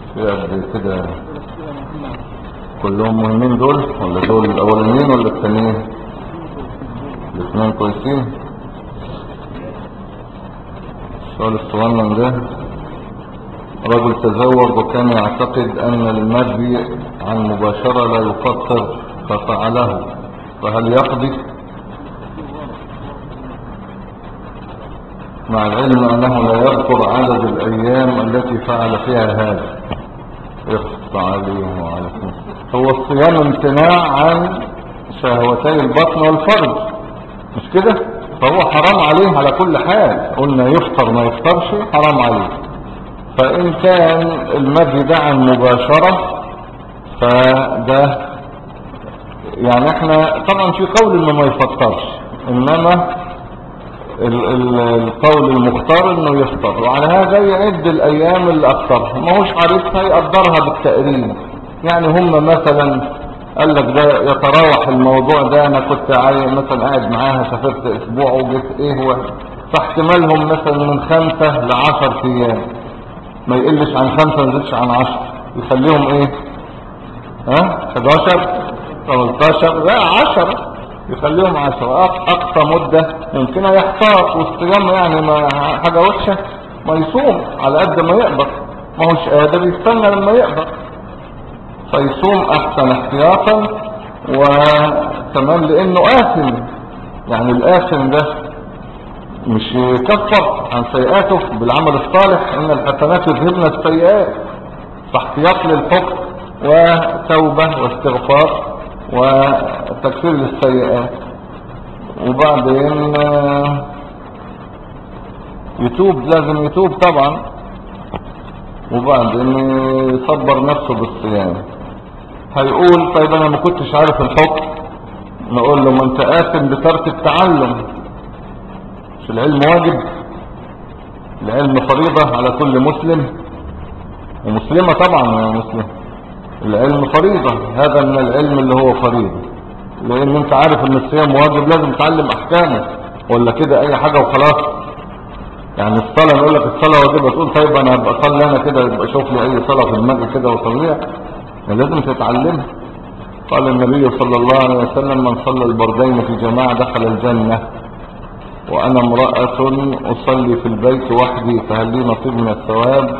في قد كده كلهم مهمين دول ولا دول الاولانيين ولا الثانيين الاثنين كويسين السؤال الصغنن ده رجل تزوج وكان يعتقد ان المربي عن مباشرة لا يفطر ففعله فهل يقضي مع العلم انه لا يذكر عدد الايام التي فعل فيها هذا يخص عليه وعليكم هو الصيام امتناع عن شهوتي البطن والفرج مش كده فهو حرام عليه على كل حال قلنا يفطر ما يفطرش حرام عليه فإن كان المجي ده عن مباشرة فده يعني احنا طبعا في قول انه ما يفطرش انما ال ال القول المختار انه يفطر وعلى هذا يعد الايام اللي افطرها ما هوش عارفها يقدرها بالتقريب يعني هم مثلا قال لك ده يتراوح الموضوع ده انا كنت عاي- مثلا قاعد معاها سافرت اسبوع وجيت ايه هو فاحتمالهم مثلا من خمسة لعشر ايام ما يقلش عن خمسة ما يزيدش عن عشر يخليهم ايه ها 11 13 لا 10 يخليهم 10 أق- اقصى مدة ممكن يحتاط والصيام يعني ما حاجة وحشة ما يصوم على قد ما يقدر ما هوش قادر يستنى لما يقدر فيصوم احسن احتياطا وكمان لانه آثم يعني الآثم ده مش يكفر عن سيئاته بالعمل الصالح ان الحسنات يذهبن السيئات فاحتياط للحكم وتوبة واستغفار وتكفير للسيئات وبعدين آه، يتوب لازم يتوب طبعا وبعدين يصبر نفسه بالصيام هيقول طيب انا ما كنتش عارف الحكم نقول له ما انت آثم بترك التعلم مش العلم واجب العلم فريضة على كل مسلم ومسلمة طبعا يا مسلم العلم فريضة هذا من العلم اللي هو فريضة لان انت عارف ان الصيام واجب لازم تعلم احكامه ولا كده اي حاجة وخلاص يعني الصلاة يقول لك الصلاة واجبة تقول طيب انا هبقى اصلي انا كده يبقى شوف لي اي صلاة في دماغي كده واصليها يعني لازم تتعلمها قال النبي صلى الله عليه وسلم من صلى البردين في جماعة دخل الجنة وأنا امرأة أصلي في البيت وحدي فهل لي نصيب من الثواب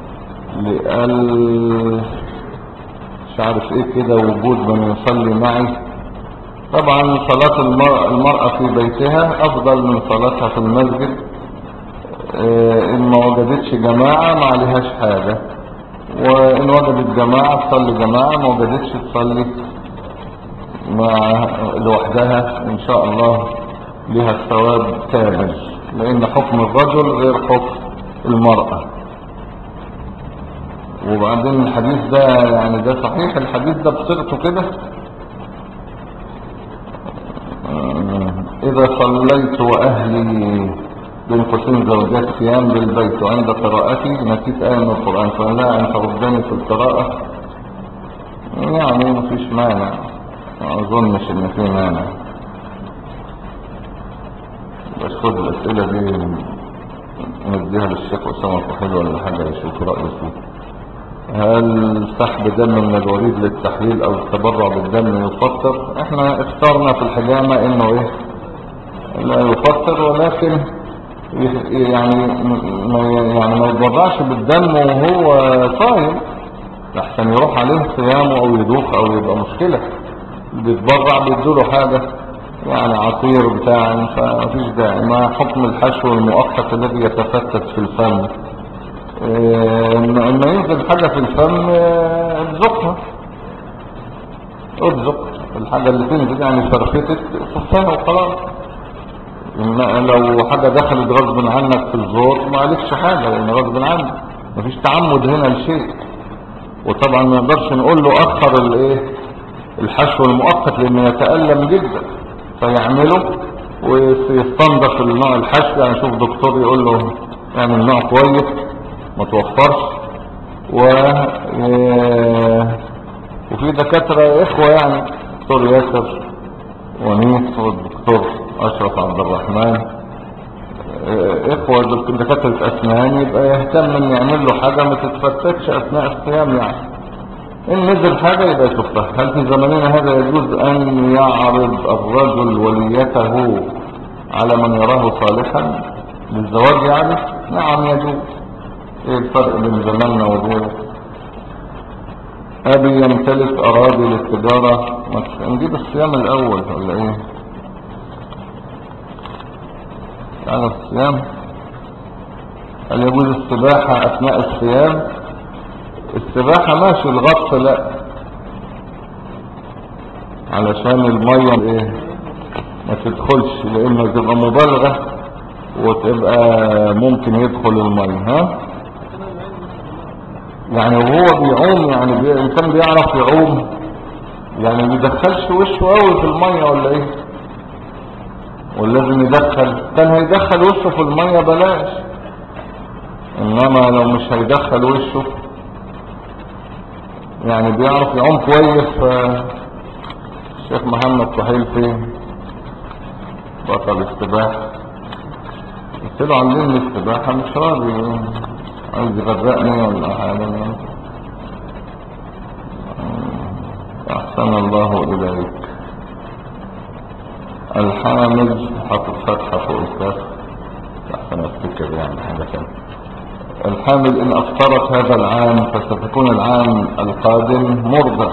لقال مش عارف ايه كده وجود من يصلي معي طبعا صلاة المرأة, المرأة في بيتها أفضل من صلاتها في المسجد آه، إن ما وجدتش جماعة ما عليهاش حاجة وإن وجدت جماعة تصلي جماعة ما وجدتش تصلي مع لوحدها إن شاء الله لها الثواب كامل لأن حكم الرجل غير حكم المرأة وبعدين الحديث ده يعني ده صحيح الحديث ده بصيغته كده آه، إذا صليت وأهلي بين قوسين زوجات قيام بالبيت وعند قراءتي نسيت آية من القرآن فلا أن تردني في القراءة يعني مفيش مانع ما أظنش إن في مانع بس خد الأسئلة دي نديها للشيخ أسامة الطحيل ولا حاجة يشوف رأيه فيه هل سحب دم من الوريد للتحليل او التبرع بالدم يفطر احنا اخترنا في الحجامة انه ايه لا يفطر ولكن يخ- يعني ما يعني ما يتبرعش بالدم وهو صايم لحسن يروح عليه صيامه او يدوخ او يبقى مشكلة بيتبرع بيدوله حاجة يعني عصير بتاع فمفيش داعي ما حكم الحشو المؤقت الذي يتفتت في الفم إيه، لما ينزل حاجة في الفم إيه، ابزقها ابزق الحاجة اللي تنزل يعني فرفتت صفها وخلاص إنما لو حاجة دخلت غصب عنك في الزور ما عليكش حاجة لأن غصب عنك مفيش تعمد هنا لشيء وطبعا ما نقدرش نقول له أخر الايه الحشو المؤقت لأنه يتألم جدا فيعمله ويستنضف النوع الحشو يعني شوف دكتور يقول له اعمل نوع كويس ما توفرش و وفي دكاترة اخوة يعني دكتور ياسر ونيس والدكتور اشرف عبد الرحمن آه، اخوة دكاترة اسنان يبقى يهتم ان يعمل له حاجة ما تتفتتش اثناء الصيام يعني ان نزل حاجة يبقى يكفها هل في زماننا هذا يجوز ان يعرض الرجل وليته على من يراه صالحا للزواج يعني نعم يجوز ايه الفرق بين زماننا وغيره ابي يمتلك اراضي للتجارة نجيب الصيام الاول ولا ايه يعني الصيام هل يجوز السباحة اثناء الصيام السباحة ماشي الغطس لا علشان المية ايه ما تدخلش لانه تبقى مبالغة وتبقى ممكن يدخل المية ها يعني وهو بيعوم يعني بي... الانسان بيعرف يعوم يعني ما بيدخلش وشه قوي في المية ولا ايه ولازم يدخل كان هيدخل وشه في المية بلاش انما لو مش هيدخل وشه يعني بيعرف يعوم كويس الشيخ محمد صحيل فين بطل السباحة قلت له علمني السباحة مش راضي عايز يغرقني ولا حاجة أحسن الله إليك الحامل حاطط فتحة فوق الكاس أحسن أفتكر يعني حاجة كده الحامل إن أفطرت هذا العام فستكون العام القادم مرضى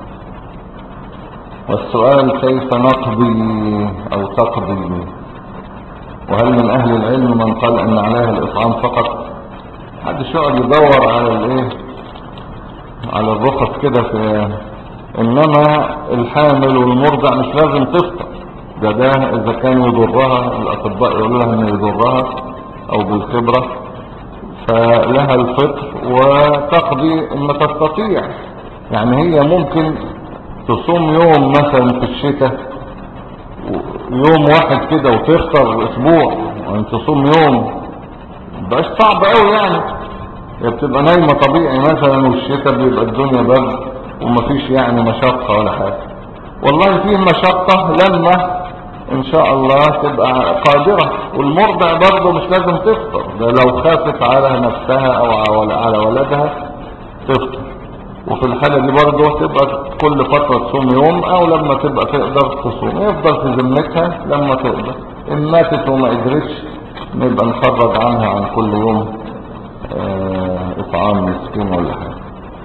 والسؤال كيف نقضي أو تقضي وهل من أهل العلم من قال أن عليها الإطعام فقط محدش يقعد يدور على الايه على الرخص كده في انما الحامل والمرضع مش لازم تفطر ده ده اذا كان يضرها الاطباء يقولوا لها انه يضرها او بالخبرة فلها الفطر وتقضي ما تستطيع يعني هي ممكن تصوم يوم مثلا في الشتاء يوم واحد كده وتفطر اسبوع وان تصوم يوم مبقاش صعب قوي يعني هي بتبقى نايمة طبيعي مثلا والشتاء بيبقى الدنيا برد ومفيش يعني مشقة ولا حاجة والله فيه مشقة لما ان شاء الله تبقى قادرة والمرضع برضه مش لازم تفطر ده لو خافت على نفسها او على ولدها تفطر وفي الحالة دي برضه تبقى كل فترة تصوم يوم او لما تبقى تقدر تصوم يفضل في ذمتها لما تقدر ان ماتت وما قدرتش نبقى نخرج عنها عن كل يوم اه اطعام مسكين ولا حاجة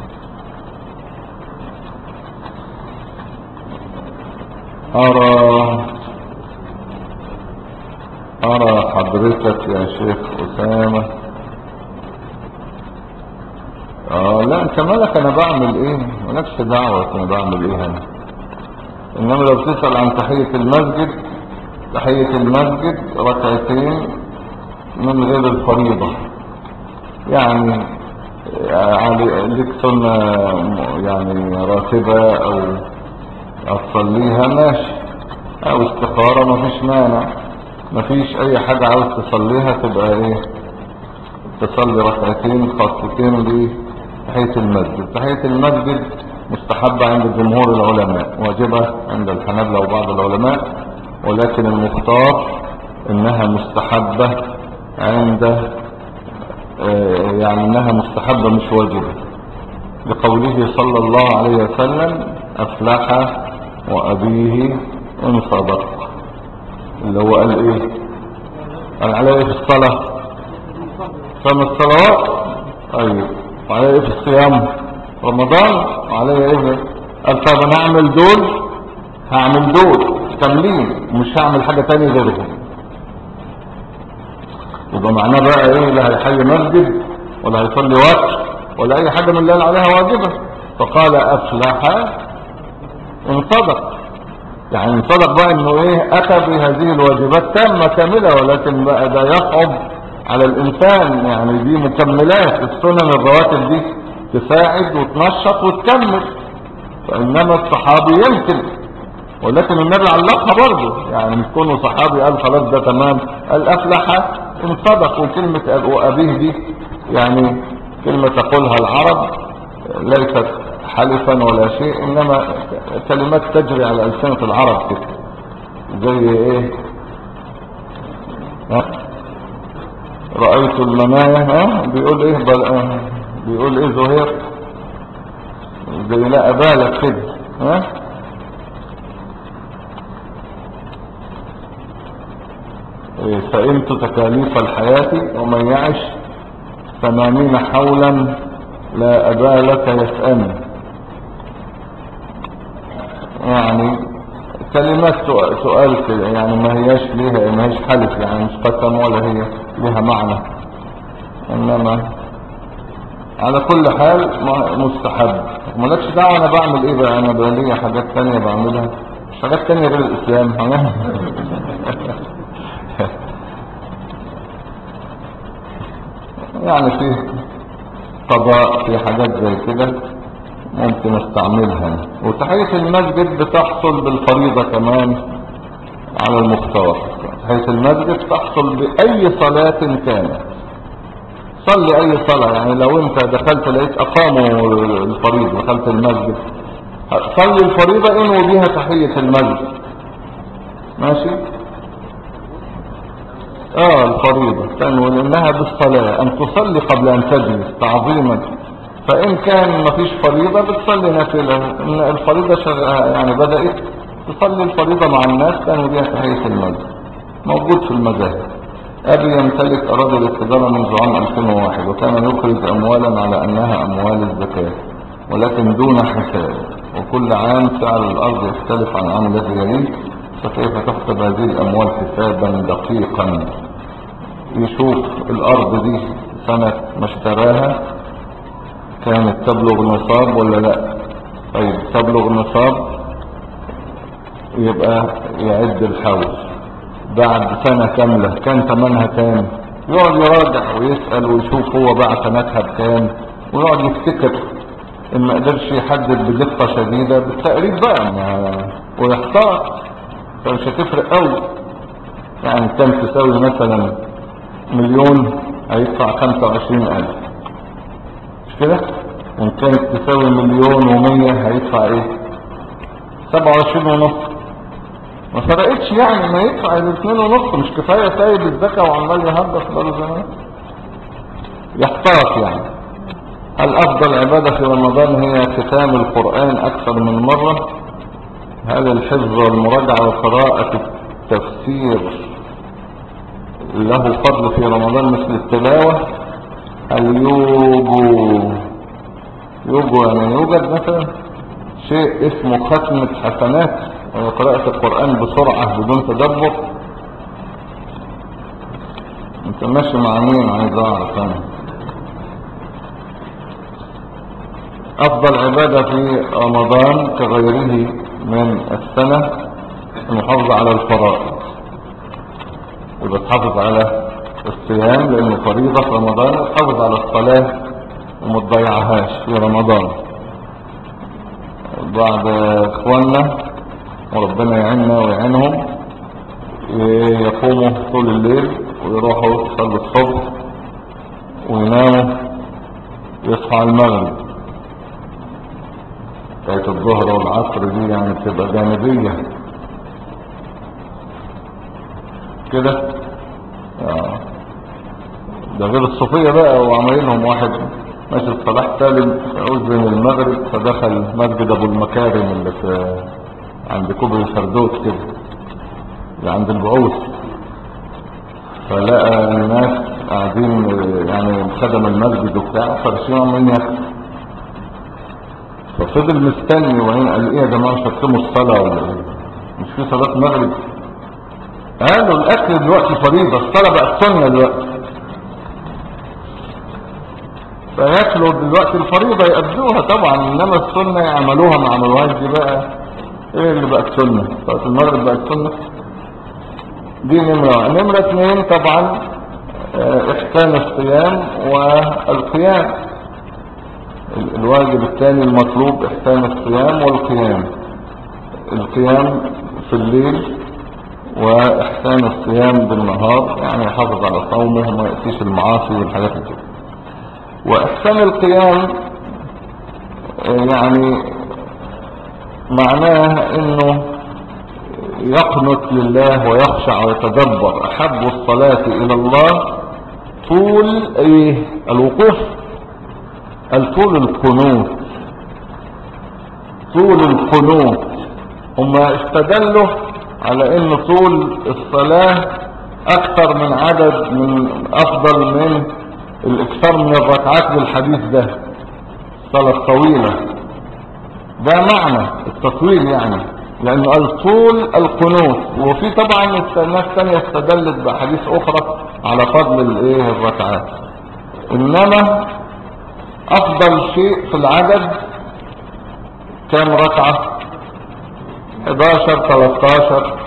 ارى ارى حضرتك يا شيخ اسامة اه لا انت مالك انا بعمل ايه مالكش دعوة انا بعمل ايه انا انما لو تسأل عن تحية المسجد تحية المسجد ركعتين من غير الفريضة يعني لك سنة يعني راتبة او اتصليها ماشي او استخارة مفيش مانع مفيش اي حاجة عاوز تصليها تبقى ايه تصلي ركعتين خاصتين لتحية المسجد تحية المسجد مستحبة عند جمهور العلماء واجبة عند الحنابلة وبعض العلماء ولكن المختار انها مستحبة عند يعني انها مستحبة مش واجبة لقوله صلى الله عليه وسلم افلح وابيه ان صدق اللي هو قال ايه قال عليه ايه في الصلاة خمس صلوات ايوه وعليه ايه في الصيام رمضان وعليه ايه قال طب انا هعمل دول هعمل دول كاملين مش هعمل حاجة تانية غيرهم يبقى معناه بقى ايه لا هيحيي مسجد ولا هيصلي وقت ولا اي حاجة من اللي قال عليها واجبة فقال افلح ان صدق يعني ان صدق بقى انه ايه اتى بهذه الواجبات تامة كاملة ولكن بقى ده يصعب على الانسان يعني دي مكملات السنن الرواتب دي تساعد وتنشط وتكمل فانما الصحابي يمكن ولكن النبي علقها برضه يعني مش كونه صحابي قال خلاص ده تمام قال افلح ان صدق وكلمة وابيه دي يعني كلمة تقولها العرب ليست حلفا ولا شيء انما كلمات تجري على ألسنة العرب كده زي ايه ها رأيت المنايا ها بيقول ايه بل... آه، بيقول ايه زهير زي لا بالك كده ها إيه، فإنت تكاليف الحياة ومن يعش ثمانين حولا لا أبالك يسأل يعني كلمات سؤال, سؤال كده يعني ما هياش ليها ما هيش حلف يعني مش قسم ولا هي لها معنى انما على كل حال ما- مستحب مالكش دعوه انا بعمل ايه بقى انا بقى ليا حاجات تانية بعملها مش حاجات تانية غير الاسلام يعني في قضاء في حاجات زي كده ممكن استعملها وتحية المسجد بتحصل بالفريضة كمان على المختار تحية المسجد تحصل بأي صلاة كانت صلي أي صلاة يعني لو أنت دخلت لقيت أقاموا الفريضة دخلت المسجد صلي الفريضة انوي بيها تحية المسجد ماشي اه الفريضة تنوي لانها بالصلاة ان تصلي قبل ان تجلس تعظيما فان كان مفيش فريضة بتصلي نافلة ان الفريضة شغ... يعني بدأت تصلي الفريضة مع الناس تنوي بها تحية المسجد موجود في المذاهب ابي يمتلك اراضي التجارة منذ عام 2001 وكان يخرج اموالا على انها اموال الزكاة ولكن دون حساب وكل عام سعر الارض يختلف عن العام الذي يليه فكيف تحسب هذه الاموال حسابا دقيقا يشوف الارض دي سنة ما اشتراها كانت تبلغ نصاب ولا لا طيب تبلغ نصاب يبقى يعد الحول بعد سنة كاملة كان ثمنها كام يقعد يراجع ويسأل ويشوف هو باع سنتها بكام ويقعد يفتكر ان ما قدرش يحدد بدقة شديدة بالتقريب بقى ما- ويحتار فمش هتفرق قوي يعني كان تساوي مثلا مليون هيدفع خمسة وعشرين الف مش كده وان كانت تساوي مليون ومية هيدفع ايه سبعة وعشرين ونص ما فرقتش يعني ما يدفع الاثنين ونص مش كفاية سايب الزكاة وعمال يهدف بقاله زمان يحتاط يعني هل افضل عبادة في رمضان هي ختام القرآن اكثر من مرة هل الحفظ والمراجعة وقراءة التفسير له فضل في رمضان مثل التلاوة هل يوجو يوجو يعني يوجد مثلا شيء اسمه ختمة حسنات وهي قراءة القرآن بسرعة بدون تدبر انت ماشي مع مين عايز اعرف انا افضل عبادة في رمضان كغيره من السنة المحافظة على الفرائض يبقى تحافظ على الصيام لانه فريضة في رمضان وتحافظ على الصلاة وما تضيعهاش في رمضان بعض اخواننا وربنا يعيننا ويعينهم يقوموا طول الليل ويروحوا يصلوا الصبح ويناموا يصحى على المغرب بتاعت الظهر والعصر دي يعني بتبقى جانبية كده آه. ده غير الصوفية بقى وعمايلهم واحد ماشي في صلاح سالم أذن المغرب فدخل مسجد أبو المكارم اللي في عند كوبري الفردوس كده اللي عند البعوث فلقى الناس قاعدين يعني خدم المسجد وبتاع فرشين عمالين ياكلوا ففضل مستني وبعدين قال ايه يا جماعه مش هتقيموا الصلاه ولا ايه مش في صلاه مغرب قالوا الاكل دلوقتي فريضه الصلاه بقت سنه دلوقتي فياكلوا دلوقتي الفريضه يأدوها طبعا انما السنه يعملوها ما عملوهاش دي بقى ايه اللي بقت سنه صلاه المغرب بقت سنه دي نمره نمره اثنين طبعا آه، احسان الصيام والقيام ال- الواجب الثاني المطلوب احسان الصيام والقيام القيام في الليل واحسان الصيام بالنهار يعني يحافظ على صومه وما يأتيش المعاصي والحاجات اللي كده واحسان القيام آه، يعني معناه انه يقنط لله ويخشع ويتدبر احب الصلاة الى الله طول ايه الوقوف الطول القنوت طول القنوت هم استدلوا على ان طول الصلاة اكثر من عدد من افضل من الاكثار من الركعات بالحديث ده الصلاة الطويلة ده معنى التطويل يعني لانه قال طول القنوت وفي طبعا ناس تانية استدلت بحديث اخرى على فضل الايه الركعات انما افضل شيء في العدد كام ركعة 11 13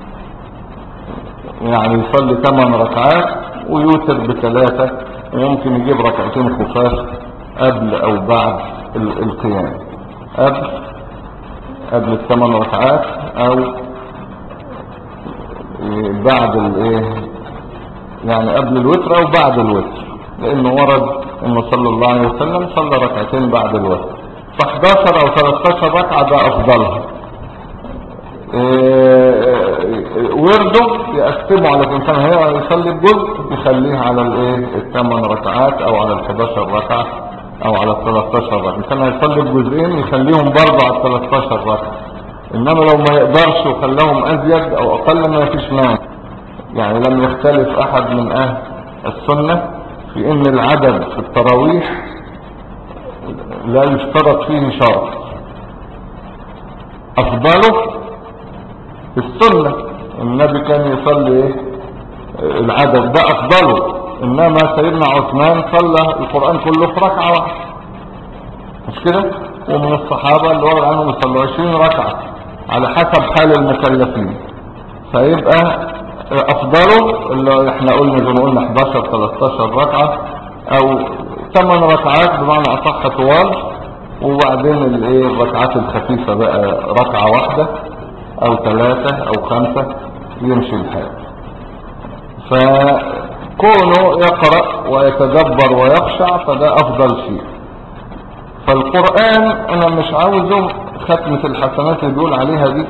يعني يصلي 8 ركعات ويوتر بثلاثة وممكن يجيب ركعتين خفاف قبل او بعد القيام قبل قبل الثمان ركعات او بعد الايه يعني قبل الوتر او بعد الوتر لانه ورد انه صلى الله عليه وسلم صلى ركعتين بعد الوتر ف11 او 13 ركعة ده افضلها ورده يقسمه على الانسان هي يصلي بجزء يخليه على الايه الثمان ركعات او على ال11 ركعه او على ال13 ركعه كان هيصلي بجزئين يخليهم برضه على ال13 ركعه انما لو ما يقدرش وخلاهم ازيد او اقل ما فيش مانع يعني لم يختلف احد من اهل السنه في ان العدد في التراويح لا يشترط فيه شرط افضله السنة النبي كان يصلي ايه العدد ده افضله انما سيدنا عثمان صلى القرآن كله في ركعة واحدة مش كده ومن الصحابة اللي ورد عنهم يصلوا 20 ركعة على حسب حال المكلفين فيبقى افضله اللي احنا قلنا زي ما قلنا 11 13 ركعة او 8 ركعات بمعنى اصح طوال وبعدين الايه الركعات الخفيفة بقى ركعة واحدة او ثلاثة او خمسة يمشي الحال فكونه يقرأ ويتدبر ويخشع فده افضل شيء فالقرآن انا مش عاوزه ختمة الحسنات اللي بيقول عليها دي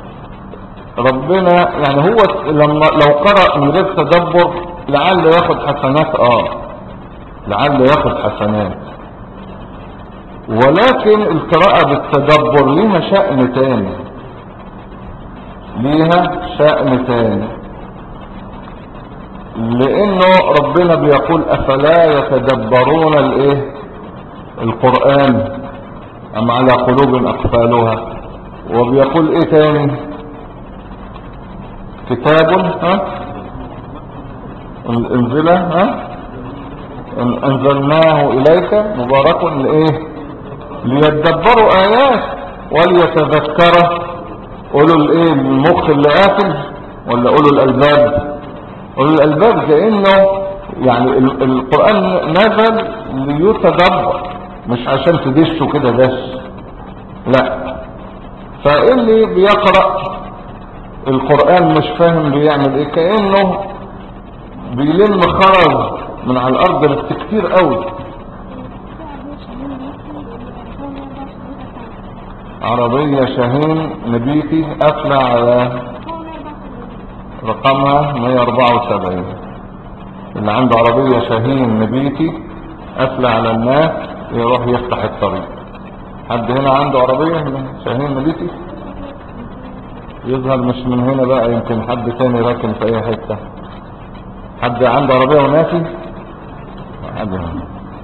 ربنا يعني هو لما لو قرأ من غير تدبر لعل ياخد حسنات اه لعل ياخد حسنات ولكن القراءة بالتدبر ليها شأن تاني ليها شأن تاني لانه ربنا بيقول افلا يتدبرون الايه القرآن ام على قلوب اقفالها وبيقول ايه تاني كتاب ها انزله ها انزلناه اليك مبارك لايه ليتدبروا ايات وليتذكر قولوا الايه المخ اللي قافل ولا قولوا الالباب قولوا الالباب كانه يعني القران نزل ليتدبر مش عشان تدشه كده دش لا فاللي بيقرا القران مش فاهم بيعمل ايه كانه بيلم خرز من على الارض بس كتير قوي عربية شاهين نبيتي قافلة على رقمها 174 اللي عنده عربية شاهين نبيتي قافلة على الناس يروح يفتح الطريق حد هنا عنده عربية شاهين نبيتي يظهر مش من هنا بقى يمكن حد تاني راكن في اي حتة حد عنده عربية وناسي حد هنا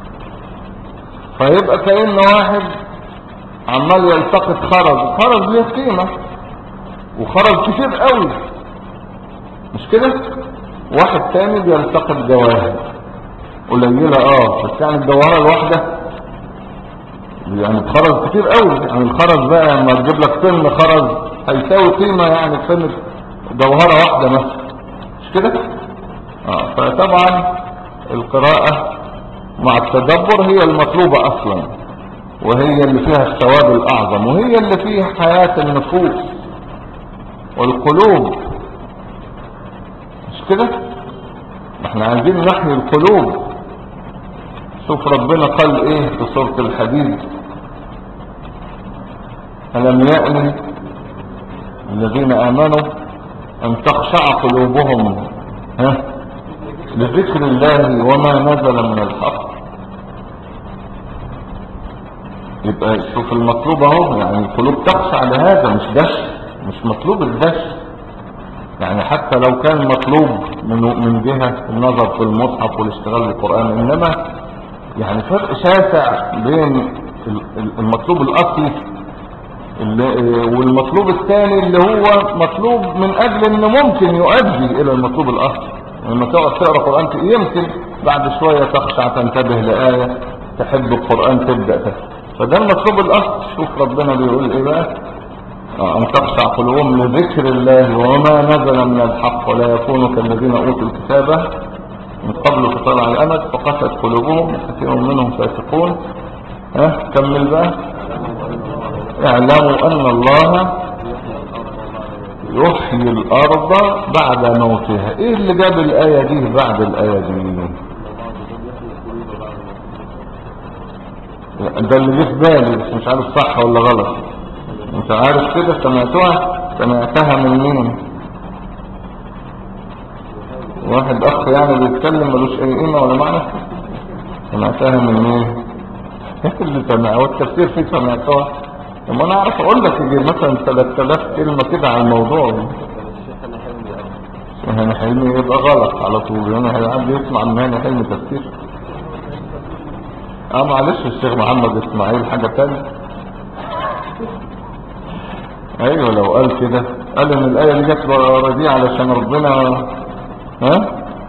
فيبقى كأن واحد عمال يلتقط خرز خرز ليه قيمة وخرز كتير قوي مش كده واحد تاني بيلتقط جواهر قليلة اه بس يعني الجوهرة الواحدة يعني بخرز كتير قوي يعني الخرز بقى لما تجيب لك طن خرز هيساوي قيمة يعني طن جوهرة واحدة مثلا مش كده اه فطبعا القراءة مع التدبر هي المطلوبة اصلا وهي اللي فيها الثواب الاعظم وهي اللي فيها حياة النفوس والقلوب مش كده احنا عايزين نحيي القلوب شوف ربنا قال ايه في سورة الحديد ألم يأن الذين آمنوا أن تخشع قلوبهم ها لذكر الله وما نزل من الحق يبقى شوف المطلوب اهو يعني القلوب تخشع لهذا مش دش مش مطلوب الدش يعني حتى لو كان مطلوب من من جهة النظر في المصحف والاشتغال بالقرآن انما يعني فرق شاسع بين المطلوب الاصلي والمطلوب الثاني اللي هو مطلوب من اجل انه ممكن يؤدي الى المطلوب الاصلي لما تقعد تقرا قران يمكن بعد شويه تخشع تنتبه لايه تحب القران تبدا تفهم فده المطلوب الاصل شوف ربنا بيقول ايه بقى آه، ان تخشع قلوبهم لذكر الله وما نزل من الحق ولا يكونوا كالذين اوتوا الكتاب من قبل فطال على الامد فقست قلوبهم كثير منهم فاسقون ها كمل بقى اعلموا ان الله يحيي الارض بعد موتها ايه اللي جاب الايه دي بعد الايه دي ده اللي جه في بالي بس مش عارف صح ولا غلط انت عارف كده سمعتوها سمعتها من مين واحد اخ يعني بيتكلم ملوش اي قيمه ولا معنى سمعتها من مين اللي سمع والتفسير فيه سمعتها لما انا اعرف اقول لك يجي مثلا 3000 كلمه كده عن الموضوع هاني حلمي يبقى غلط على طول هنا حد يسمع من هاني حلمي تفسير اه معلش الشيخ محمد اسماعيل حاجة تانية ايوه لو قال كده قال ان الاية اللي جت ورا دي علشان ربنا ها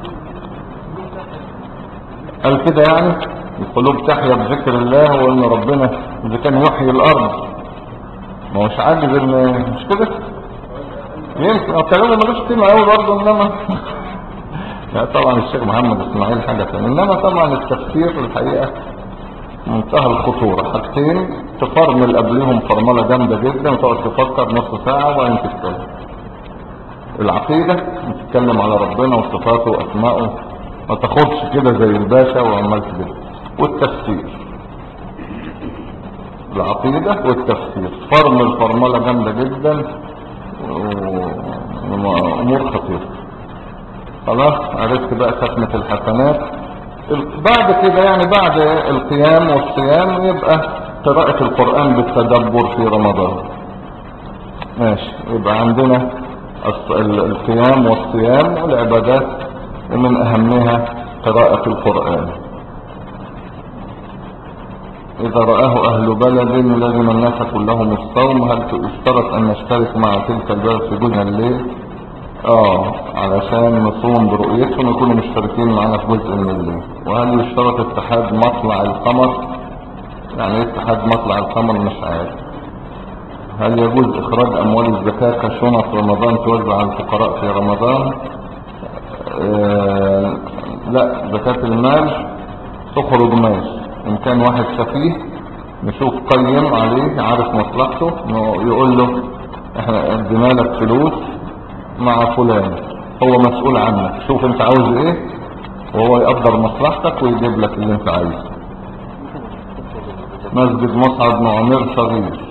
قال كده يعني القلوب تحيا بذكر الله وان ربنا اذا كان يحيي الارض ما هوش عاجز ان مش كده يمكن كلامه ملوش قيمه قوي برضه انما لا طبعا الشيخ محمد اسماعيل حاجه ثانيه انما طبعا التفسير الحقيقه منتهى الخطورة حاجتين تفرمل قبلهم فرملة جامدة جدا وتقعد تفكر نص ساعة وبعدين تتكلم العقيدة بتتكلم على ربنا وصفاته واسمائه ما تاخدش كده زي الباشا وعمال كده والتفسير العقيدة والتفسير فرمل فرملة جامدة جدا وامور خطيرة خلاص عرفت بقى ختمة الحسنات بعد كده يعني بعد القيام والصيام يبقى قراءة القرآن بالتدبر في رمضان ماشي يبقى عندنا القيام والصيام والعبادات ومن أهمها قراءة القرآن إذا رآه أهل بلد لازم الناس كلهم الصوم هل يشترط أن نشترك مع تلك البلد في جزء الليل اه علشان نصوم برؤيتهم يكونوا مشتركين معنا في جزء من الليل وهل يشترط اتحاد مطلع القمر يعني ايه اتحاد مطلع القمر مش عارف هل يجوز اخراج اموال الزكاة كشنط رمضان توزع على الفقراء في رمضان آه لا زكاة المال تخرج ماشي ان كان واحد سفيه نشوف قيم عليه عارف مصلحته يقول له احنا ادينا لك فلوس مع فلان هو مسؤول عنك شوف انت عاوز ايه وهو يقدر مصلحتك ويجيب لك اللي انت عايزه مسجد مصعد معمر صغير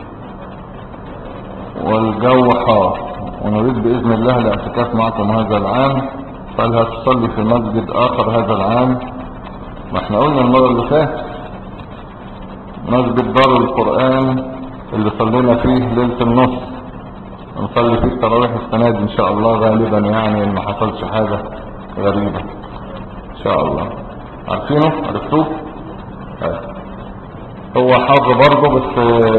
والجو حار ونريد بإذن الله الاعتكاف معكم هذا العام فهل هتصلي في مسجد آخر هذا العام ما احنا قلنا المرة اللي فاتت مسجد دار القرآن اللي صلينا فيه ليلة النص نصلي فيه التراويح السنة دي ان شاء الله غالبا يعني ما حصلش حاجة غريبة ان شاء الله عارفينه عرفتوه هو حظ برضه بس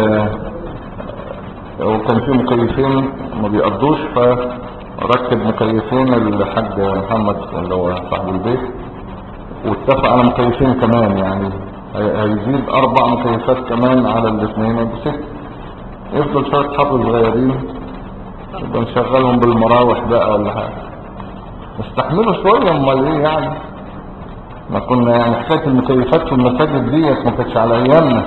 هو كان فيه مكيفين ما بيقضوش فركب مكيفين الحاج محمد اللي هو صاحب البيت واتفق على مكيفين كمان يعني هيزيد اربع مكيفات كمان على الاثنين وبست يفضل شوية حظ صغيرين يبقى نشغلهم بالمراوح بقى ولا حاجة استحملوا شوية امال ايه يعني ما كنا يعني حكاية المكيفات في المساجد ديت ما كانتش على ايامنا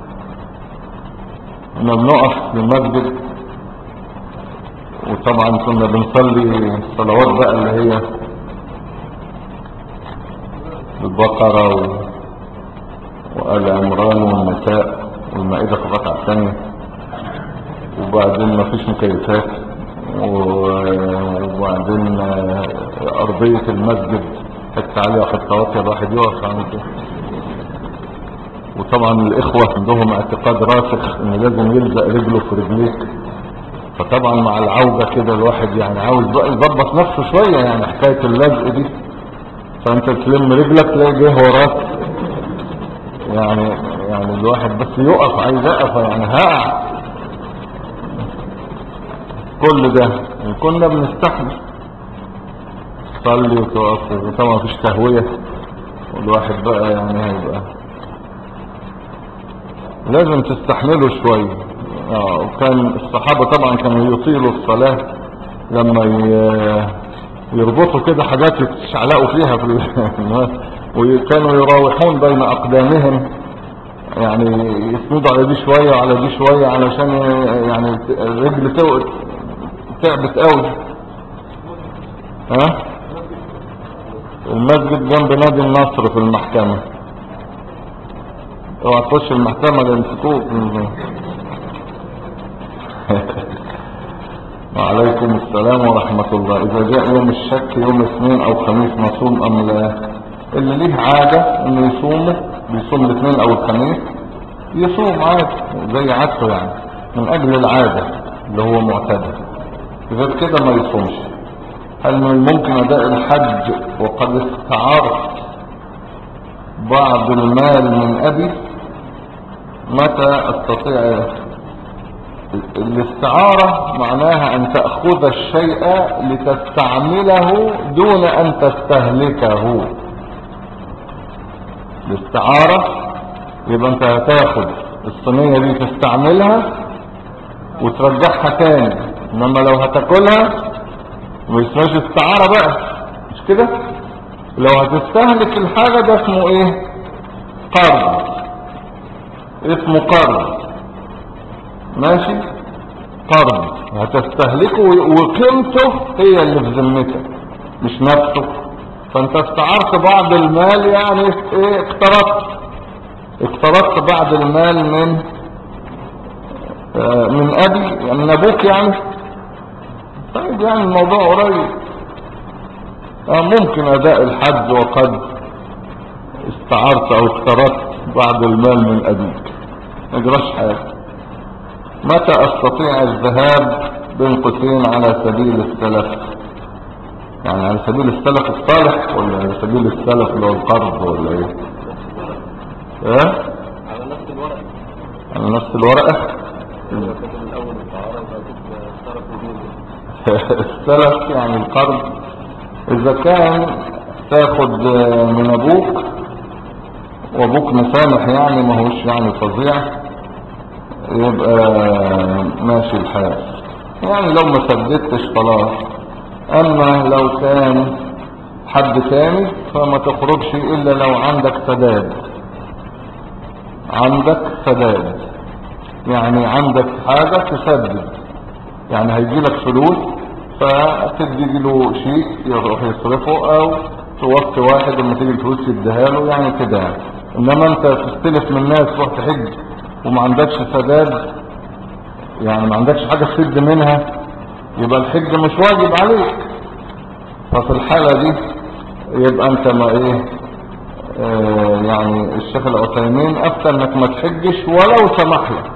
كنا بنقف في المسجد وطبعا كنا بنصلي الصلوات بقى اللي هي البقرة و... وآل عمران والنساء والمائدة في الركعة الثانية وبعدين ما فيش مكيفات وبعدين أرضية المسجد كانت حتة عالية وحتة واطية الواحد يقف عن كده وطبعا الاخوة عندهم اعتقاد راسخ ان لازم يلزق رجله في رجليك فطبعا مع العوجة كده الواحد يعني عاوز بقى يظبط نفسه شوية يعني حكاية اللزق دي فانت تلم رجلك تلاقي جه وراك يعني يعني الواحد بس يقف عايز يقف يعني هقع كل ده كنا بنستحمل تصلي وتقف وطبعا مفيش تهوية والواحد بقى يعني هيبقى لازم تستحمله شوية آه وكان الصحابة طبعا كانوا يطيلوا الصلاة لما يربطوا كده حاجات يتشعلقوا فيها في الناس وكانوا يراوحون بين أقدامهم يعني يسندوا على دي شوية وعلى دي شوية علشان يعني الرجل تعبت قوي ها المسجد جنب نادي النصر في المحكمة اوعى تخش المحكمة ده يمسكوك وعليكم السلام ورحمة الله اذا جاء يوم الشك يوم اثنين او خميس نصوم ام لا اللي ليه عادة انه يصومه بيصوم الاثنين او الخميس يصوم عادي زي عادته يعني من اجل العادة اللي هو معتاد غير كده ما يصومش هل من الممكن اداء الحج وقد استعارت بعض المال من ابي متى استطيع الاستعارة معناها ان تأخذ الشيء لتستعمله دون ان تستهلكه الاستعارة يبقى انت هتاخد الصينية دي تستعملها وترجعها تاني انما لو هتاكلها ما اسمهاش استعارة بقى مش كده لو هتستهلك الحاجة ده اسمه ايه قرض اسمه قرض ماشي قرض هتستهلكه وقيمته هي اللي في ذمتك مش نفسه فانت استعرت بعض المال يعني ايه اقترضت اقترضت بعض المال من آه من ابي يعني من ابوك يعني طيب يعني الموضوع قريب آه ممكن اداء الحج وقد استعرت او اقترضت بعض المال من ابيك ما جراش حاجه متى استطيع الذهاب بين قوسين على سبيل السلف يعني على سبيل السلف الصالح ولا على سبيل السلف اللي هو القرض ولا ايه ايه على نفس الورق على نفس الورقة لو كتب الاول الطهارة يبقى كتب اشترك وجوده السلف يعني القرض اذا كان تاخد من ابوك وابوك مسامح يعني ما هوش يعني فظيع يبقى ماشي الحال يعني لو ما سددتش خلاص اما لو كان حد تاني فما تخرجش الا لو عندك سداد عندك سداد يعني عندك حاجة تسدد يعني هيجي لك فلوس فتدي له شيء يروح يصرفه او توصي واحد لما تيجي الفلوس يديها له يعني كده يعني. انما انت تستلف من الناس تروح تحج وما عندكش سداد يعني ما عندكش حاجة تسد منها يبقى الحج مش واجب عليك ففي الحالة دي يبقى انت ما ايه آه يعني الشيخ العثيمين افتى انك ما تحجش ولو سمح لك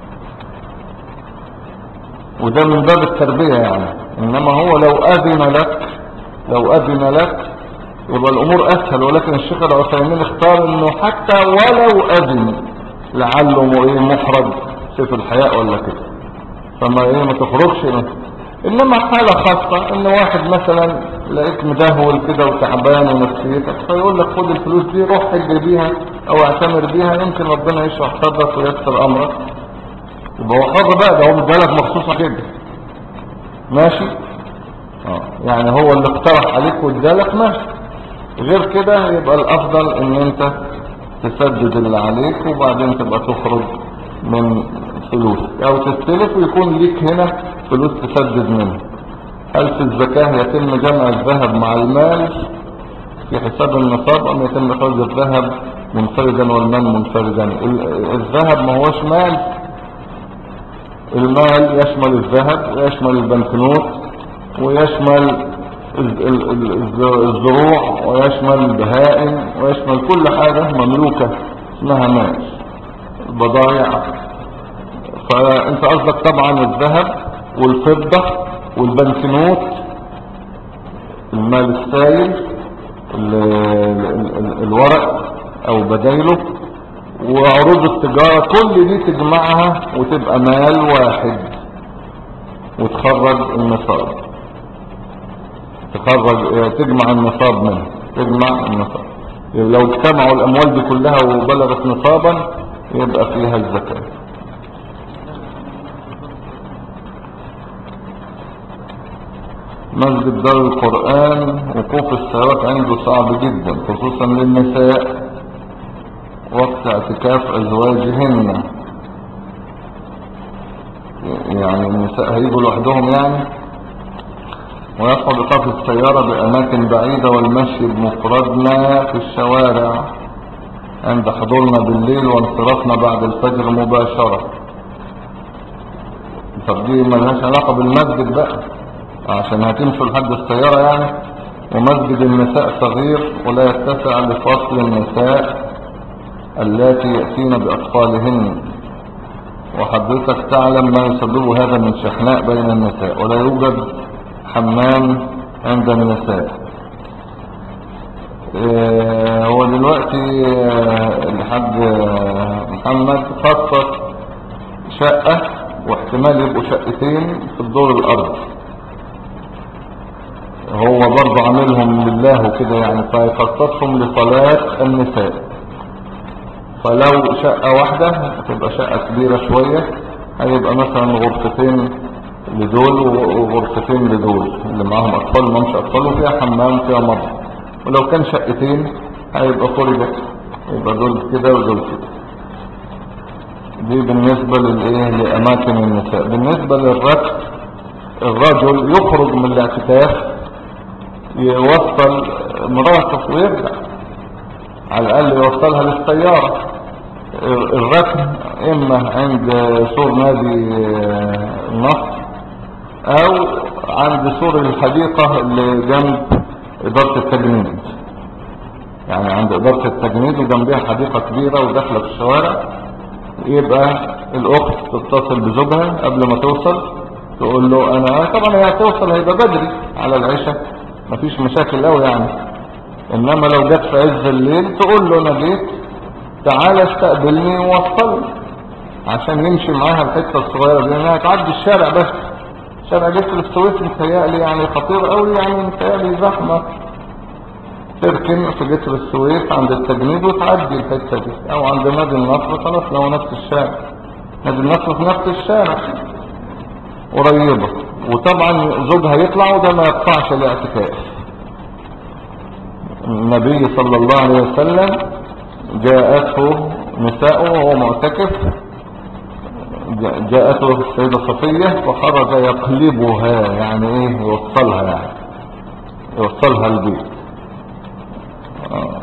وده من باب التربية يعني انما هو لو اذن لك لو اذن لك يبقى الامور اسهل ولكن الشيخ العثيمين اختار انه حتى ولو اذن لعله ايه محرج سيف الحياء ولا كده فما ايه ما تخرجش إيه. انما حالة خاصة ان واحد مثلا لقيت مدهول كده وتعبان ونفسيتك فيقول لك خد الفلوس دي روح حج بيها او اعتمر بيها يمكن ربنا يشرح صدرك ويسر امرك يبقى هو حر بقى ده هو مدالك مخصوصة كده ماشي اه يعني هو اللي اقترح عليك وادالك ماشي غير كده يبقى الافضل ان انت تسدد اللي عليك وبعدين تبقى تخرج من فلوس او تستلف ويكون ليك هنا فلوس تسدد منها هل في الزكاة يتم جمع الذهب مع المال في حساب النصاب ام يتم اخراج الذهب منفردا والمال منفردا ال- الذهب ما هوش مال المال يشمل الذهب ويشمل البنكنوت ويشمل الز- ال- ال- الز- الزروع ويشمل البهائم ويشمل كل حاجة مملوكة اسمها مال البضائع فانت قصدك طبعا الذهب والفضة والبنكنوت المال السائل ال- ال- ال- الورق او بدايله وعروض التجارة كل دي تجمعها وتبقى مال واحد وتخرج النصاب تخرج تجمع النصاب منه تجمع النصاب لو اجتمعوا الاموال دي كلها وبلغت نصابا يبقى فيها الزكاة مسجد دار القرآن وقوف السيارات عنده صعب جدا خصوصا للنساء وقت اعتكاف ازواجهن يعني النساء هيجوا لوحدهم يعني ويصعب ايقاف السيارة باماكن بعيدة والمشي بمفردنا في الشوارع عند حضورنا بالليل وانصرافنا بعد الفجر مباشرة طب دي ملهاش علاقة بالمسجد بقى عشان هتمشوا لحد السيارة يعني ومسجد النساء صغير ولا يتسع لفصل النساء اللاتي يأتين بأطفالهن وحضرتك تعلم ما يسبب هذا من شحناء بين النساء ولا يوجد حمام عند النساء آه، هو دلوقتي آه، الحاج آه، محمد خصص شقة واحتمال يبقوا شقتين في الدور الأرضي هو برضه عاملهم لله وكده يعني فيخصصهم لصلاة النساء فلو شقة واحدة تبقى شقة كبيرة شوية هيبقى مثلا غرفتين لدول وغرفتين لدول اللي معاهم أطفال ما مش أطفال وفيها حمام فيها مطبخ ولو كان شقتين هيبقى فرجة يبقى دول كده ودول كده دي بالنسبة للإيه لأماكن النساء بالنسبة للركب الرجل يخرج من الاعتكاف يوصل مراته ويرجع على الأقل يوصلها للسيارة الركن إما عند سور نادي النصر أو عند سور الحديقة اللي جنب إدارة التجنيد يعني عند إدارة التجنيد وجنبها حديقة كبيرة وداخلة في الشوارع يبقى الأخت تتصل بزوجها قبل ما توصل تقول له أنا طبعا هي هتوصل هيبقى بدري على العشاء مفيش مشاكل قوي يعني انما لو جت في عز الليل تقول له انا جيت تعالى استقبلني ووصلني عشان يمشي معاها الحته الصغيره دي لانها تعدي الشارع بس شارع جسر السويس متهيألي يعني خطير قوي يعني متهيألي زحمه تركن في جسر السويس عند التجنيد وتعدي الحته دي او عند نادي النصر خلاص لو نفس الشارع نادي النصر في نفس الشارع قريبه وطبعا زوجها يطلع وده ما يقطعش الاعتكاف النبي صلى الله عليه وسلم جاءته نساءه وهو معتكف جاءته السيدة صفية فخرج يقلبها يعني ايه يوصلها يعني يوصلها البيت آه.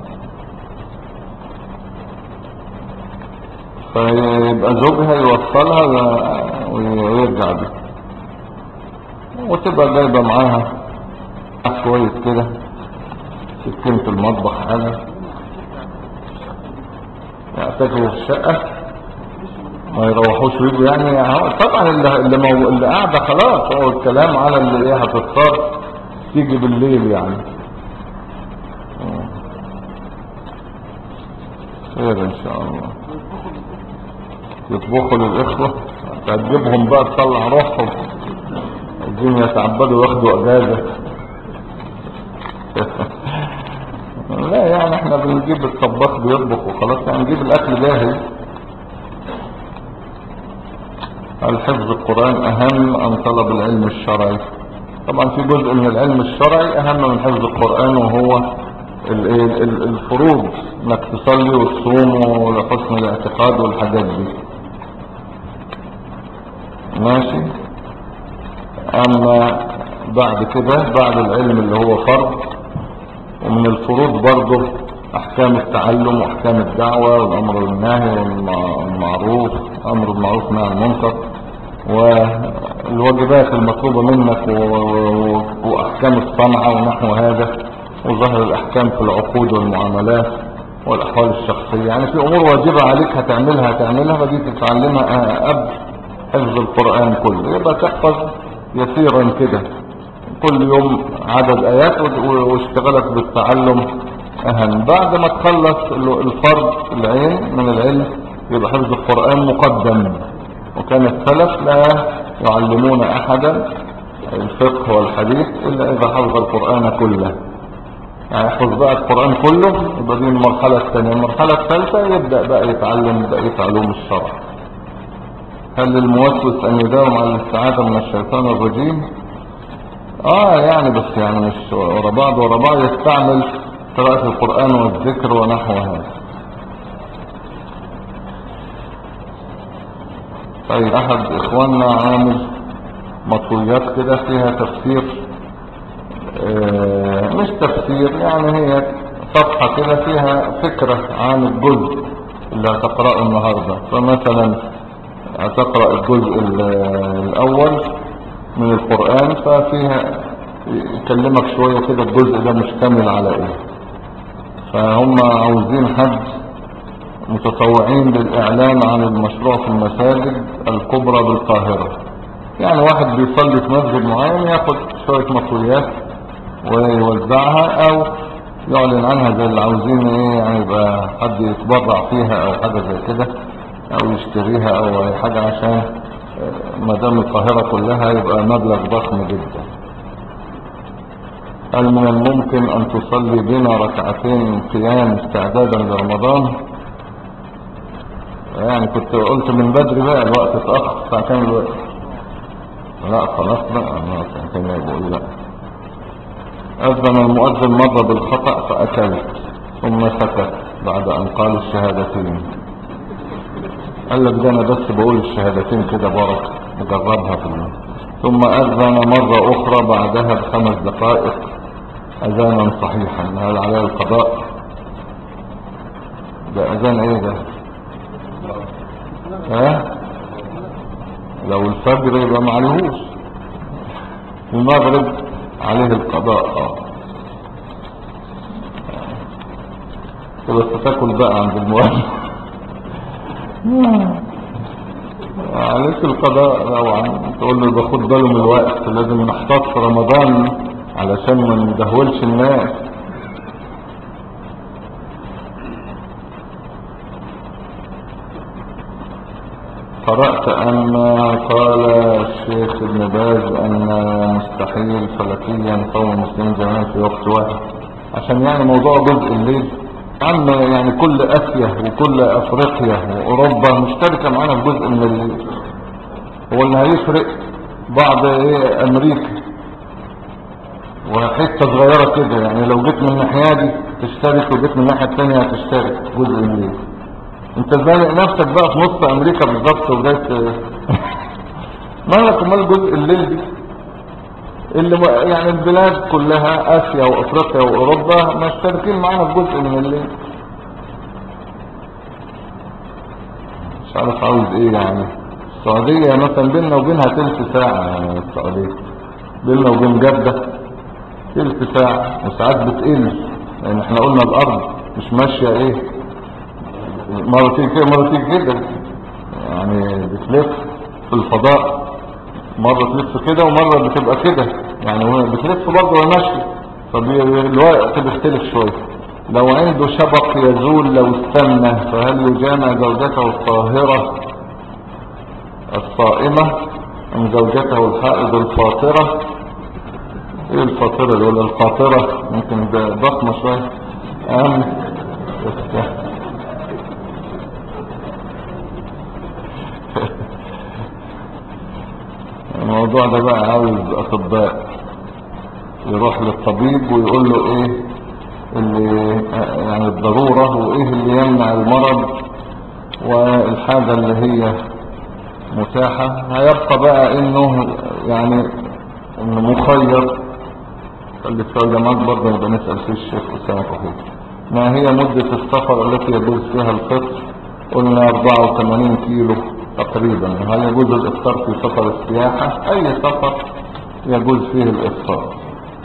فيبقى زوجها يوصلها ويرجع بيه وتبقى جايبة معاها كويس كده سكين في المطبخ حاجة يعتكفوا في الشقة ما يروحوش ويجوا يعني هو طبعا اللي اللي, مو... اللي قاعدة خلاص هو الكلام على اللي ايه هتضطر تيجي بالليل يعني خير ان شاء الله يطبخوا للاخوة هتجيبهم بقى تطلع روحهم عايزين يتعبدوا ياخدوا اجازة لا يعني احنا بنجيب الطباخ بيطبخ وخلاص يعني نجيب الاكل جاهز هل حفظ القرآن اهم ام طلب العلم الشرعي طبعا في جزء من العلم الشرعي اهم من حفظ القرآن وهو ال- ال- ال- الفروض انك تصلي وتصوم ولحسن الاعتقاد والحاجات دي ماشي اما بعد كده بعد العلم اللي هو فرض ومن الفروض برضه احكام التعلم واحكام الدعوة والامر بالنهي والمعروف امر بالمعروف نهي عن المنكر والواجبات المطلوبة منك و- و- وأحكام الصنعة ونحو هذا وظهر الأحكام في العقود والمعاملات والأحوال الشخصية يعني في أمور واجبة عليك هتعملها هتعملها فدي تتعلمها قبل حفظ القرآن كله يبقى تحفظ يسيرا كده كل يوم عدد آيات و- واشتغلك بالتعلم أهم بعد ما تخلص ال- الفرض العين من العلم يبقى حفظ القرآن مقدم وكان السلف لا يعلمون أحدا الفقه والحديث إلا إذا حفظ القرآن كله يعني يحفظ بقى القرآن كله يبقى دي المرحلة الثانية المرحلة الثالثة يبدأ بقى يتعلم بقية علوم الشرع هل للموسوس أن يداوم على الاستعاذة من الشيطان الرجيم اه يعني بس يعني مش ورا بعض ورا بعض يستعمل قراءة القرآن والذكر ونحو هذا طيب احد اخواننا عامل مطويات كده فيها تفسير آه، مش تفسير يعني هي صفحة كده فيها فكرة عن الجزء اللي هتقرأه النهاردة فمثلا هتقرأ الجزء ال- الأول من القرآن ففيها يكلمك شوية كده الجزء ده مشتمل على ايه فهم عاوزين حد متطوعين للإعلان عن المشروع في المساجد الكبرى بالقاهرة يعني واحد بيصلي في مسجد معين ياخد شوية مطويات ويوزعها او يعلن عنها زي اللي عاوزين ايه يعني يبقى حد يتبرع فيها او حاجة زي كده او يشتريها او اي حاجة عشان آه، ما دام القاهرة كلها يبقى مبلغ ضخم جدا هل من الممكن ان تصلي بنا ركعتين قيام استعدادا لرمضان يعني كنت قلت من بدري بقى الوقت اتأخر الساعة كام الوقت لا خلاص بقى انا كان يقول لا أذن المؤذن مرة بالخطأ فأكلت ثم سكت بعد أن قال الشهادتين قال لك ده أنا بس بقول الشهادتين كده بارك نجربها في الله ثم أذن مرة أخرى بعدها بخمس دقائق أذانا صحيحا هل عليه القضاء ده أذان إيه ده ها لو الفجر يبقى معلهوش المغرب عليه القضاء اه بس تاكل بقى عند المؤلف عليك القضاء طبعا تقول له باخد باله من الوقت لازم نحتاط في رمضان علشان ما ندهولش الناس قرأت أن قال الشيخ ابن باز أن مستحيل فلكيا قوم المسلمين جميعا في وقت واحد عشان يعني موضوع جزء الليل عم يعني كل آسيا وكل أفريقيا وأوروبا مشتركة معانا في جزء من الليل هو اللي هيفرق بعض إيه أمريكا وحتة صغيرة كده يعني لو جيت من الناحية دي تشترك وجيت من الناحية التانية هتشترك جزء الليل انت زانق نفسك بقى في نص امريكا بالظبط وجاي مالك امال جزء الليل دي اللي م- يعني البلاد كلها اسيا وافريقيا واوروبا مشتركين معانا في جزء من الليل مش عارف عاوز ايه يعني السعودية مثلا بيننا وبينها تلت ساعة يعني السعودية بيننا وبين جدة تلت ساعة وساعات بتقل لان احنا قلنا الارض مش ماشية ايه مرة تيجي كده مرة تيجي كده يعني بتلف في الفضاء مرة تلف كده ومرة بتبقى كده يعني هو بتلف برضه وهي ماشية فالوقت بيختلف شوية لو عنده شبق يزول لو استنى فهل يجامع زوجته الطاهرة الصائمة أم زوجته الحائض الفاطرة ايه الفاطرة دي ولا القاطرة ممكن ده ضخمة شوية أهم بس الموضوع ده بقى عاوز اطباء يروح للطبيب ويقول له ايه اللي يعني الضرورة وايه اللي يمنع المرض والحاجة اللي هي متاحة هيبقى بقى انه يعني انه مخير خلي السؤال ده معاك برضه نبقى نسأل فيه الشيخ أسامة كحيل ما هي مدة السفر التي يجوز فيها الفطر قلنا 84 كيلو تقريبا هل يجوز الافطار في سفر السياحة اي سفر يجوز فيه الافطار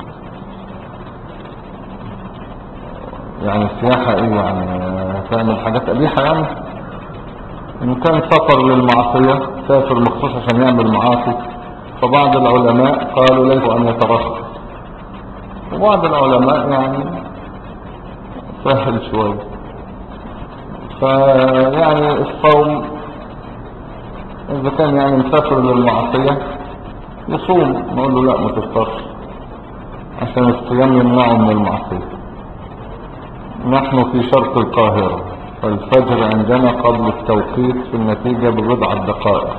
يعني السياحة ايه يعني تعمل حاجات قبيحة يعني ان كان سفر للمعصية سافر مخصوص عشان يعمل معاصي فبعض العلماء قالوا له ان يترخص وبعض العلماء يعني سهل شوية فيعني الصوم اذا كان يعني مسافر للمعصية يصوم نقول له لا ما تفطرش عشان الصيام يمنعه من المعصية نحن في شرق القاهرة فالفجر عندنا قبل التوقيت في النتيجة ببضعة دقائق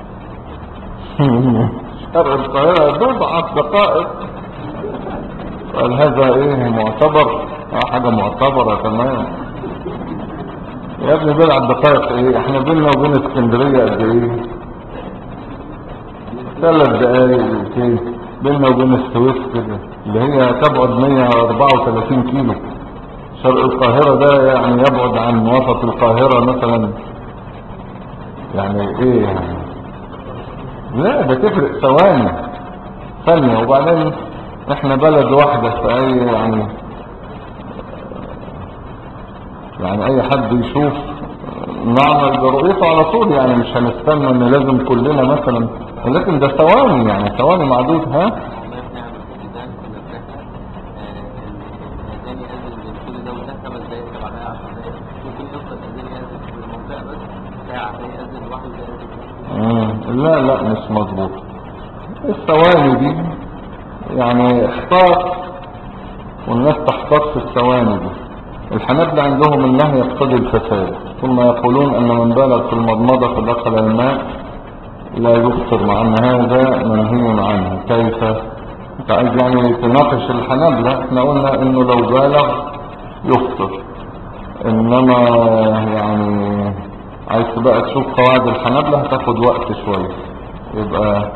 شرق القاهرة بضعة دقائق قال هذا ايه معتبر آه حاجة معتبرة تمام يا ابني بضعة دقائق ايه احنا بيننا وبين اسكندرية قد ايه ثلاث دقايق كده بيننا وبين السويس كده اللي هي تبعد 134 كيلو شرق القاهرة ده يعني يبعد عن وسط القاهرة مثلا يعني ايه يعني لا ده تفرق ثواني ثانية وبعدين احنا بلد واحدة فاي يعني يعني اي حد يشوف نعمل برؤيته على طول يعني مش هنستنى ان لازم كلنا مثلا ولكن ده ثواني يعني ثواني معدود ها والله بنعمل إذا كنا في رحلة الأذان يأذن من كل ده وده خمس دقايق سبع دقايق عشر دقايق ممكن يفضل الأذان يأذن في المنطقة بس ساعة ده يأذن لوحده ده يأذن مم. لا لا مش مظبوط الثواني دي يعني احتاط والناس تحتاط في الثواني دي الحنابلة عندهم النهي يقتضي الفساد ثم يقولون ان من بالغ في المضمضة فدخل الماء لا يفطر مع ان هذا منهي عنه كيف انت عايز يعني تناقش الحنابلة احنا قلنا انه لو بالغ يفطر انما يعني عايز بقى تشوف قواعد الحنابلة هتاخد وقت شوية يبقى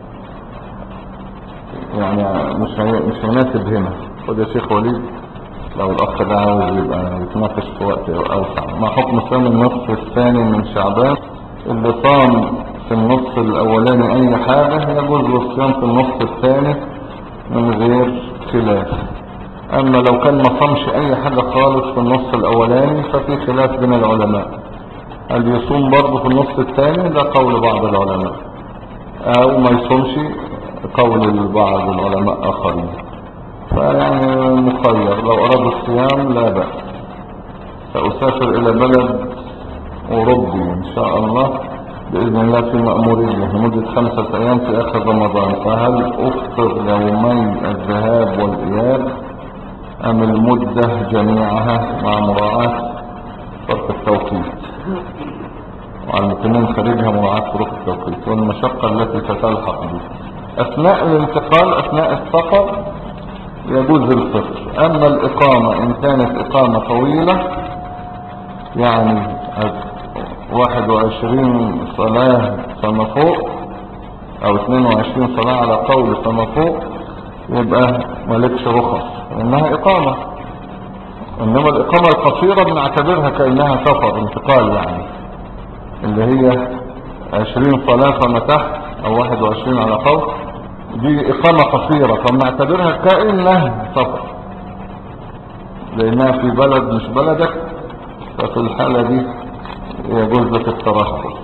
يعني مش هي- مش مناسب هنا خد يا شيخ وليد لو الاخ ده عاوز يبقى يتناقش في وقت اوسع ما حكم صيام النصف الثاني من شعبان اللي صام في النصف الاولاني اي حاجة يجوز له الصيام في النصف الثاني من غير خلاف اما لو كان ما صامش اي حاجة خالص في النص الاولاني ففي خلاف بين العلماء هل يصوم برضه في النص الثاني ده قول بعض العلماء او ما يصومش قول بعض العلماء اخرين فيعني مخير لو اراد الصيام لا بأس سأسافر الى بلد اوروبي ان شاء الله باذن الله في مأمورية لمدة خمسة ايام في اخر رمضان فهل افطر يومي الذهاب والاياب ام المدة جميعها مع مراعاة فرق التوقيت وعلى المسلمين خارجها مراعاة فروق التوقيت والمشقة التي تتلحق به أثناء الانتقال أثناء السفر يجوز الفطر أما الإقامة إن كانت إقامة طويلة يعني واحد وعشرين صلاة فما فوق أو اثنين وعشرين صلاة على قول فما فوق يبقى مالكش رخص إنها إقامة إنما الإقامة القصيرة بنعتبرها كأنها سفر انتقال يعني اللي هي عشرين صلاة فما تحت او واحد وعشرين على قول دي اقامة قصيرة فبنعتبرها كأنها سفر لانها في بلد مش بلدك ففي الحالة دي يجوز لك الترخص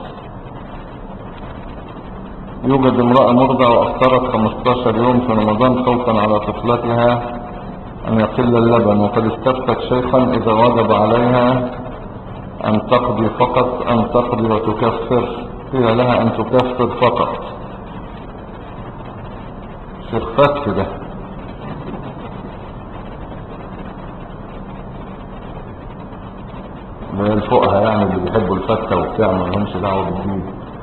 يوجد امرأة مرضع وافطرت 15 يوم في رمضان خوفا على طفلتها ان يقل اللبن وقد استفتت شيخا اذا وجب عليها أن تقضي فقط أن تقضي وتكفر قيل لها أن تكفر فقط شيخ فتح ده من الفقهاء يعني اللي بيحبوا الفتة وبتاع ما لهمش دعوة بالدين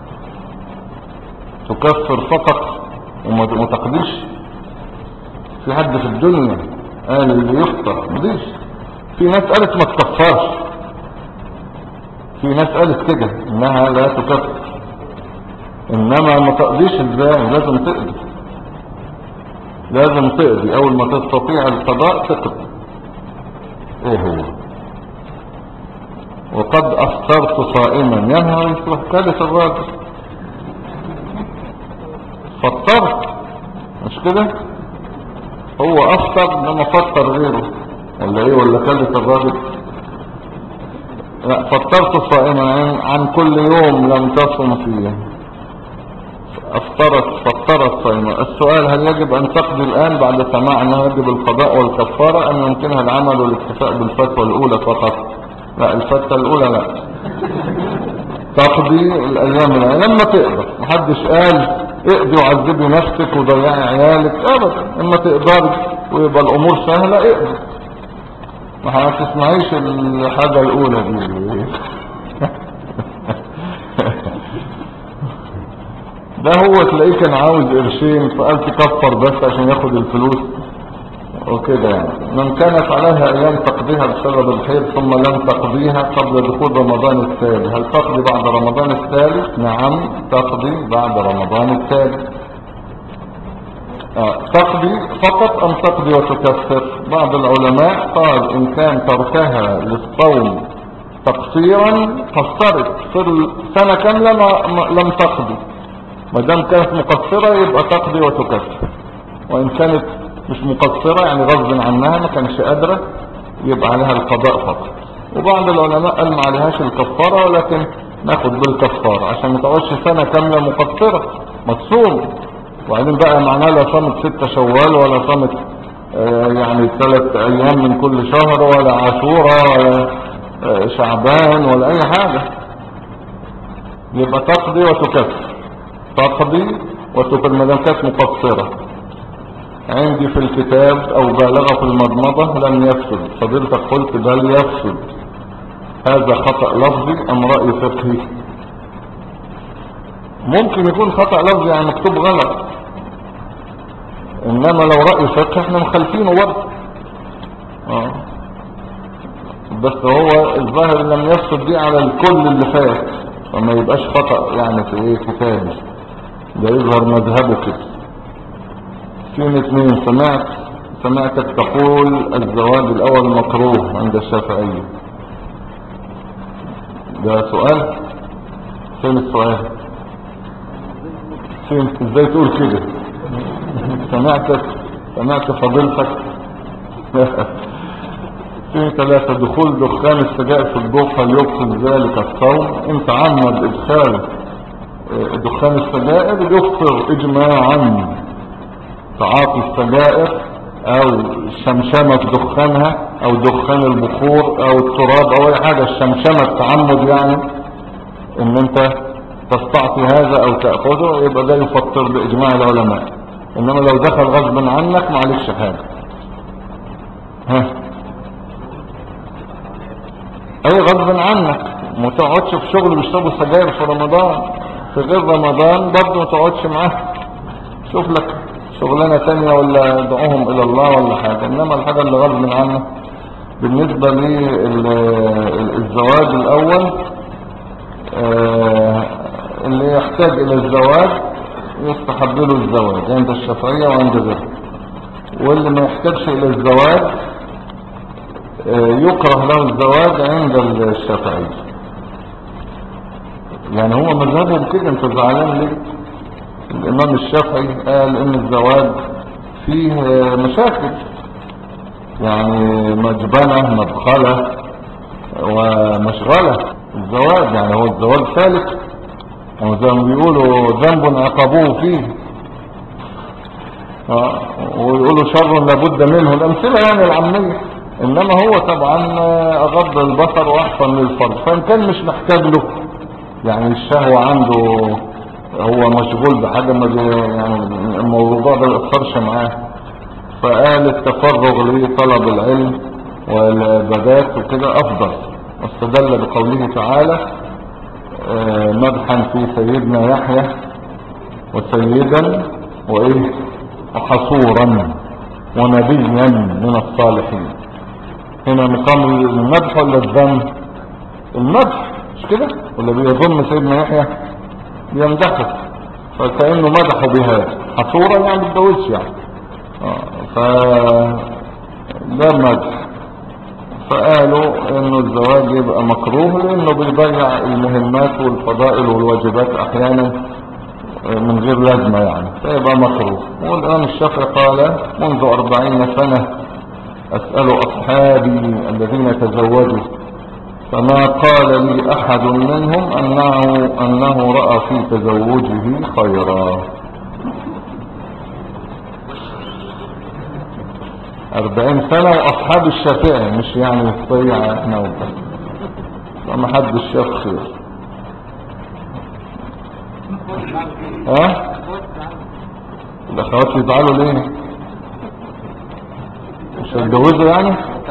تكفر فقط وما ما تقضيش في حد في الدنيا قال اللي يفطر مضيش في ناس قالت ما تكفرش في ناس قالت كده انها لا تكفر انما ما تقضيش ازاي لازم تقضي لازم تقضي اول ما تستطيع القضاء تقضي ايه هو وقد افطرت صائما ينهى يصبح ثالث الراجل فطرت مش كده هو افطر لما فطر غيره ولا ايه ولا ثالث الراجل لا فطرت صائما عن, عن كل يوم لم تصم فيه افطرت فطرت صائما السؤال هل يجب ان تقضي الان بعد سماع انه يجب القضاء والكفارة ام يمكنها العمل والاكتفاء بالفتوى الاولى فقط لا الفتوى الاولى لا تقضي الايام الآن لما تقدر محدش قال اقضي وعذبي نفسك وضيعي عيالك ابدا اما تقدري ويبقى الامور سهلة اقضي ما هتسمعيش الحاجة الاولى دي ده هو تلاقيه كان عاوز قرشين فقال تكفر بس عشان ياخد الفلوس وكده يعني من كانت عليها ايام تقضيها بسبب الحيض ثم لم تقضيها قبل دخول رمضان التالي هل تقضي بعد رمضان التالي نعم تقضي بعد رمضان التالي آه. تقضي فقط ام تقضي وتكفر بعض العلماء قال ان كان تركها للصوم تقصيرا قصرت صر سنة كاملة ما- ما- لم تقضي ما دام كانت مقصرة يبقى تقضي وتكفر وان كانت مش مقصرة يعني غصب عنها ما كانش قادرة يبقى عليها القضاء فقط وبعض العلماء قال ما عليهاش الكفارة ولكن ناخد بالكفارة عشان ما تقعدش سنة كاملة مقصرة ما تصوم وبعدين بقى معناه لا صامت ستة شوال ولا صامت آه، يعني ثلاث ايام من كل شهر ولا عاشورة ولا آه، شعبان ولا اي حاجة يبقى تقضي وتكفر تقضي وتكفر ما دام كانت مقصرة عندي في الكتاب او بالغ في المضمضة لم يفسد فضيلتك قلت بل يفسد هذا خطأ لفظي ام رأي فقهي ممكن يكون خطأ لفظي يعني مكتوب غلط انما لو رأي فقهي احنا مخالفينه برضه اه بس هو الظاهر لم يفسد دي على الكل اللي فات فما يبقاش خطأ يعني في ايه كتابي ده يظهر مذهبه كده سين اتنين سمعت سمعتك تقول الزواج الاول مكروه عند الشافعية ده سؤال فين السؤال فين ازاي تقول كده سمعتك سمعت فضيلتك في ثلاثة دخول دخان السجائر في الجوف هل يبطل ذلك الصوم انت عمد ادخال اه، دخان السجائر يفطر اجماعا تعاطي السجائر او شمشمة دخانها او دخان البخور او التراب او اي حاجة الشمشمة التعمد يعني ان انت تستعطي هذا او تأخذه يبقى ده يفطر باجماع العلماء انما لو دخل غصبا عنك معلش حاجة ها اي غصب عنك ما تقعدش في شغل بيشربوا سجاير في رمضان في غير رمضان برضه ما تقعدش معاه شوف لك شغلانة تانية ولا ادعوهم الى الله ولا حاجة انما الحاجة اللي غصب عنك بالنسبة للزواج الاول آه، اللي يحتاج الى الزواج يستحب له الزواج عند الشافعية وعند غيره واللي ما يحتاجش الى الزواج يكره له الزواج عند الشافعية يعني هو مذهبهم كده انت زعلان ليه الامام الشافعي قال ان الزواج فيه مشاكل يعني مجبنة مدخلة ومشغلة الزواج يعني هو الزواج ثالث وزي ما بيقولوا ذنب عقبوه فيه آه، ويقولوا شر لابد منه الامثلة يعني العامية انما هو طبعا اغض البصر واحسن للفرج فان كان مش محتاج له يعني الشهوة عنده هو مشغول بحاجة ما بي- يعني الموضوع ده يأثرش معاه فقال التفرغ لطلب العلم والعبادات وكده افضل واستدل بقوله تعالى آه، مدحا في سيدنا يحيى وسيدا وايه وحصورا ونبيا من الصالحين هنا مقام المدح ولا الذم المدح مش كده ولا بيظن سيدنا يحيى بيمدحه فكأنه مدحه بهذا حصورا يعني بتجوزش يعني آه، ف ده مدح فقالوا انه الزواج يبقى مكروه لانه بيضيع المهمات والفضائل والواجبات احيانا من غير لازمة يعني فيبقى مكروه والامام الشافعي قال منذ اربعين سنة اسأل اصحابي الذين تزوجوا فما قال لي احد منهم انه, أنه رأى في تزوجه خيرا أربعين سنة وأصحاب الشافعي مش يعني الصيعة احنا وبس فما حدش شاف خير ها الأخوات يزعلوا ليه مش هيتجوزوا يعني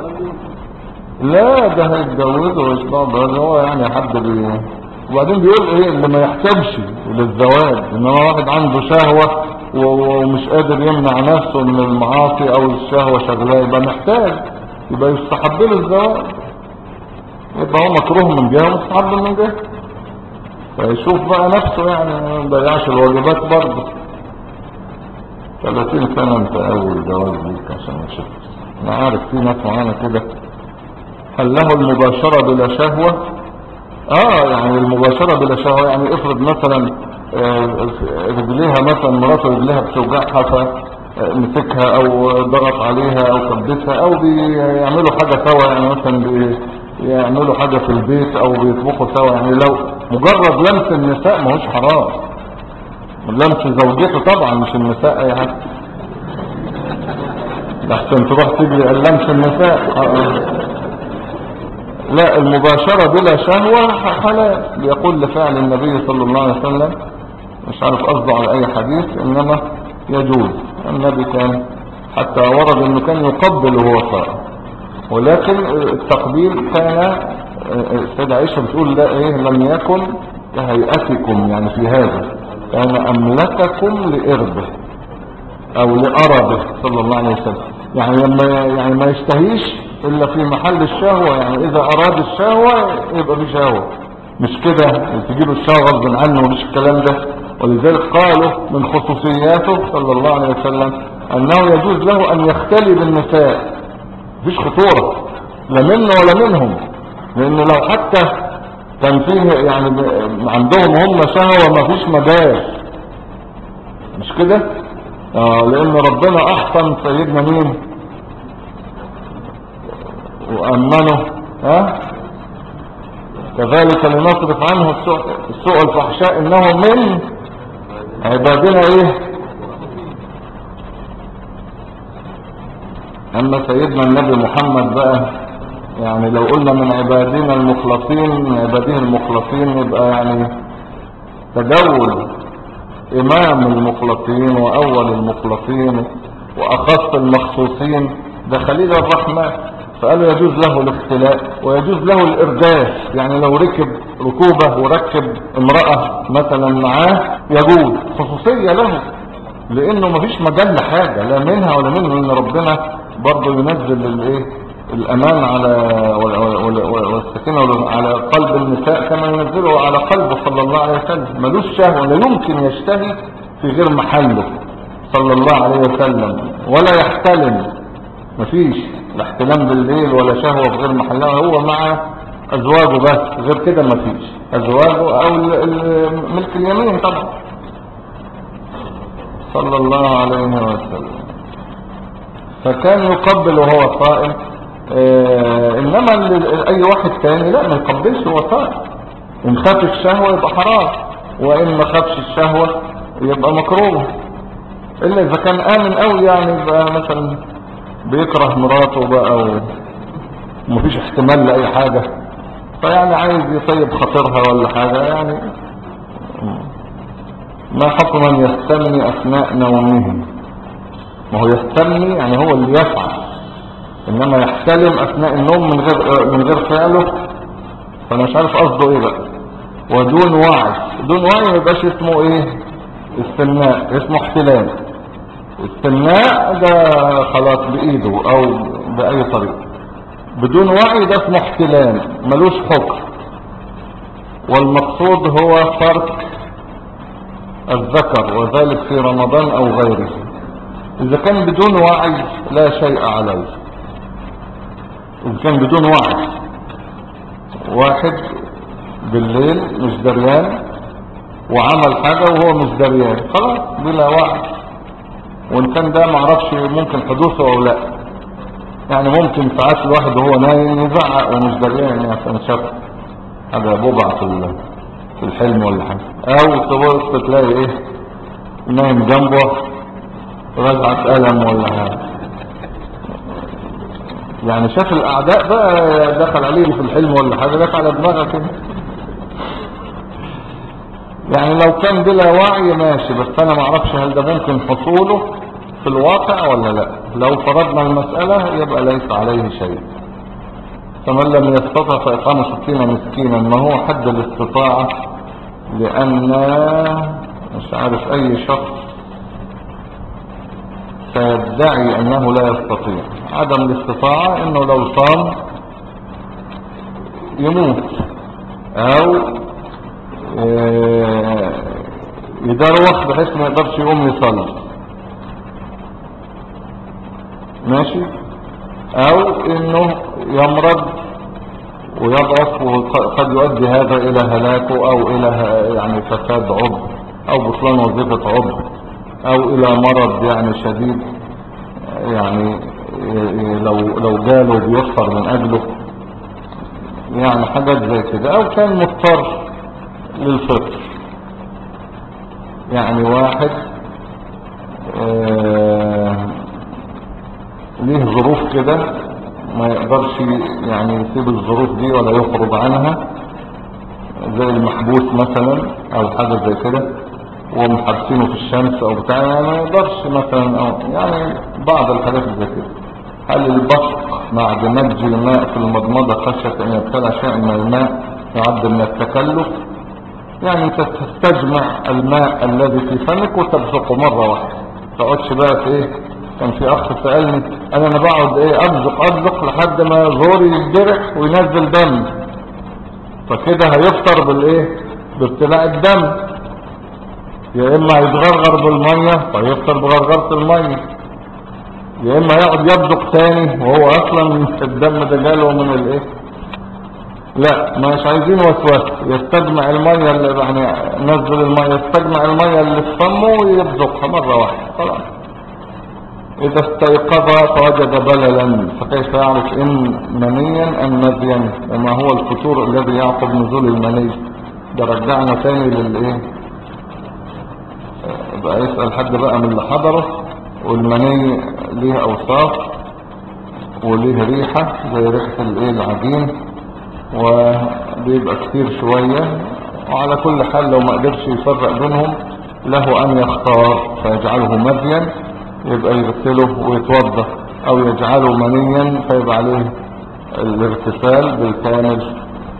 لا ده هيتجوزوا ويشبعوا ده هو يعني حد بي وبعدين بيقول ايه اللي ما يحتاجش للزواج انما واحد عنده شهوة و- ومش قادر يمنع نفسه من المعاصي او الشهوة شغلاه يبقى محتاج يبقى يستحب له الزواج يبقى هو مكروه من جهة ومستحب من جهة فيشوف بقى نفسه يعني ما يضيعش الواجبات برضه 30 سنة انت اول جواز ليك عشان نشوف انا عارف في ناس معانا كده هل له المباشرة بلا شهوة اه يعني المباشرة بلا شهوة يعني افرض مثلا آه، رجليها مثلا مراته رجليها بتوجعها فمسكها او ضغط عليها او كبسها او بيعملوا حاجة سوا يعني مثلا بيعملوا حاجة في البيت او بيطبخوا سوا يعني لو مجرد لمس النساء ما هوش حرام لمس زوجته طبعا مش النساء اي حاجة لحسن تروح تجري لمس النساء آه. لا المباشرة بلا شهوة حلال بيقول لفعل النبي صلى الله عليه وسلم مش عارف قصده على اي حديث انما يجوز النبي كان حتى ورد انه كان يقبل وهو صائم ولكن التقبيل كان السيدة عائشة بتقول لا ايه لم يكن كهيئتكم يعني في هذا كان املككم لاربه او لاربه صلى الله عليه وسلم يعني لما يعني ما يشتهيش الا في محل الشهوة يعني اذا اراد الشهوة يبقى في شهوة مش كده تجيله الشهوة غصب عنه ومش الكلام ده ولذلك قالوا من خصوصياته صلى الله عليه وسلم انه يجوز له ان يختلي بالنساء مفيش خطورة لا منه ولا منهم لان لو حتى كان فيه يعني ب- عندهم هم شهوة مفيش مجال مش كده آه لان ربنا احسن سيدنا مين وامنه ها كذلك لنصرف عنه السوء, السوء الفحشاء انه من عبادنا ايه اما سيدنا النبي محمد بقى يعني لو قلنا من عبادنا المخلصين من عباده المخلصين يبقى يعني تجول امام المخلصين واول المخلصين واخص المخصوصين ده خليل الرحمن فقالوا يجوز له الاختلاء ويجوز له الارداف يعني لو ركب ركوبة وركب امرأة مثلا معاه يجوز خصوصية له لانه مفيش مجال لحاجة لا منها ولا منه لان ربنا برضه ينزل الايه الامان على وال- وال- وال- والسكينة على قلب النساء كما ينزله على قلبه صلى الله عليه وسلم ملوش شهوة لا يمكن يشتهي في غير محله صلى الله عليه وسلم ولا يحتلم مفيش لا احتلام بالليل ولا شهوة في غير محلها هو مع ازواجه بس غير كده مفيش ازواجه او ال- ال- ملك اليمين طبعا صلى الله عليه وسلم فكان يقبل وهو صائم آه انما ال- اي واحد تاني لا ما يقبلش وهو صائم ان خاف الشهوة يبقى حرام وان ما خافش الشهوة يبقى مكروه الا اذا كان امن قوي يعني يبقى مثلا بيكره مراته بقى و- ومفيش احتمال لاي حاجة فيعني عايز يطيب خاطرها ولا حاجة يعني ما حكم من يستمني اثناء نومه ما هو يستمني يعني هو اللي يفعل انما يحتلم اثناء النوم من غير من غير فعله فانا مش عارف قصده ايه بقى ودون وعي دون وعي ما يبقاش اسمه ايه استمناء اسمه احتلام استمناء ده خلاص بايده او باي طريقه بدون وعي ده اسمه احتلام ملوش حكم والمقصود هو ترك الذكر وذلك في رمضان او غيره اذا كان بدون وعي لا شيء عليه إن كان بدون وعي واحد بالليل مش دريان وعمل حاجة وهو مش دريان خلاص بلا وعي وإن كان ده معرفش ممكن حدوثه أو لا يعني ممكن ساعات الواحد وهو نايم يزعق ومش دريان يعني عشان شاف حاجة ببع في ال- في الحلم ولا حاجة أو تبص تلاقي إيه نايم جنبه رزعة قلم ولا حاجة يعني شاف الأعداء بقى دخل عليه في الحلم ولا حاجة دخل على دماغك انت. يعني لو كان بلا وعي ماشي بس أنا معرفش هل ده ممكن حصوله في الواقع ولا لا لو فرضنا المسألة يبقى ليس عليه شيء فمن لم يستطع فإقام ستين مسكينا ما هو حد الاستطاعة لأن مش عارف أي شخص سيدعي أنه لا يستطيع عدم الاستطاعة أنه لو صام يموت أو آه، يدروخ بحيث ما يقدرش يقوم يصلي ماشي او انه يمرض ويضعف وقد يؤدي هذا الى هلاكه او الى ه- يعني فساد عضو او بطلان وظيفة عضو او الى مرض يعني شديد يعني ي- ي- لو لو جاله بيفطر من اجله يعني حاجات زي كده او كان مضطر للفطر يعني واحد آه ليه ظروف كده ما يقدرش يعني يسيب الظروف دي ولا يخرج عنها زي المحبوس مثلا او حاجة زي كده ومحبسينه في الشمس او بتاع يعني ما يقدرش مثلا او يعني بعض الحاجات زي كده هل البصق مع دمج الماء في المضمضة خشية ان يبتلع شيء من الماء يعد من التكلف يعني انت تستجمع الماء الذي في فمك وتبصقه مرة واحدة تقعدش بقى في ايه كان في اخ سألني انا انا بقعد ايه ابزق ابزق لحد ما زوري يتجرح وينزل دم فكده هيفطر بالايه بابتلاع الدم يا اما هيتغرغر بالمية فيفطر بغرغرة المية يا اما يقعد يبزق تاني وهو اصلا الدم ده جاله من الايه لا مش عايزين وسوسه يستجمع المية اللي يعني نزل المية يستجمع المية اللي في فمه ويبزقها مرة واحدة خلاص إذا استيقظ فوجد بللا فكيف يعرف إن منيا أم مذيا وما هو الفتور الذي يعقب نزول المني ده رجعنا تاني للإيه آه، بقى يسأل حد بقى من اللي حضره والمني ليه أوصاف وليه ريحة زي ريحة الإيه العجين وبيبقى كتير شوية وعلى كل حال لو ما قدرش يفرق بينهم له أن يختار فيجعله مذيا يبقى يغسله ويتوضا أو يجعله منيا فيبقى عليه الاغتسال بالكامل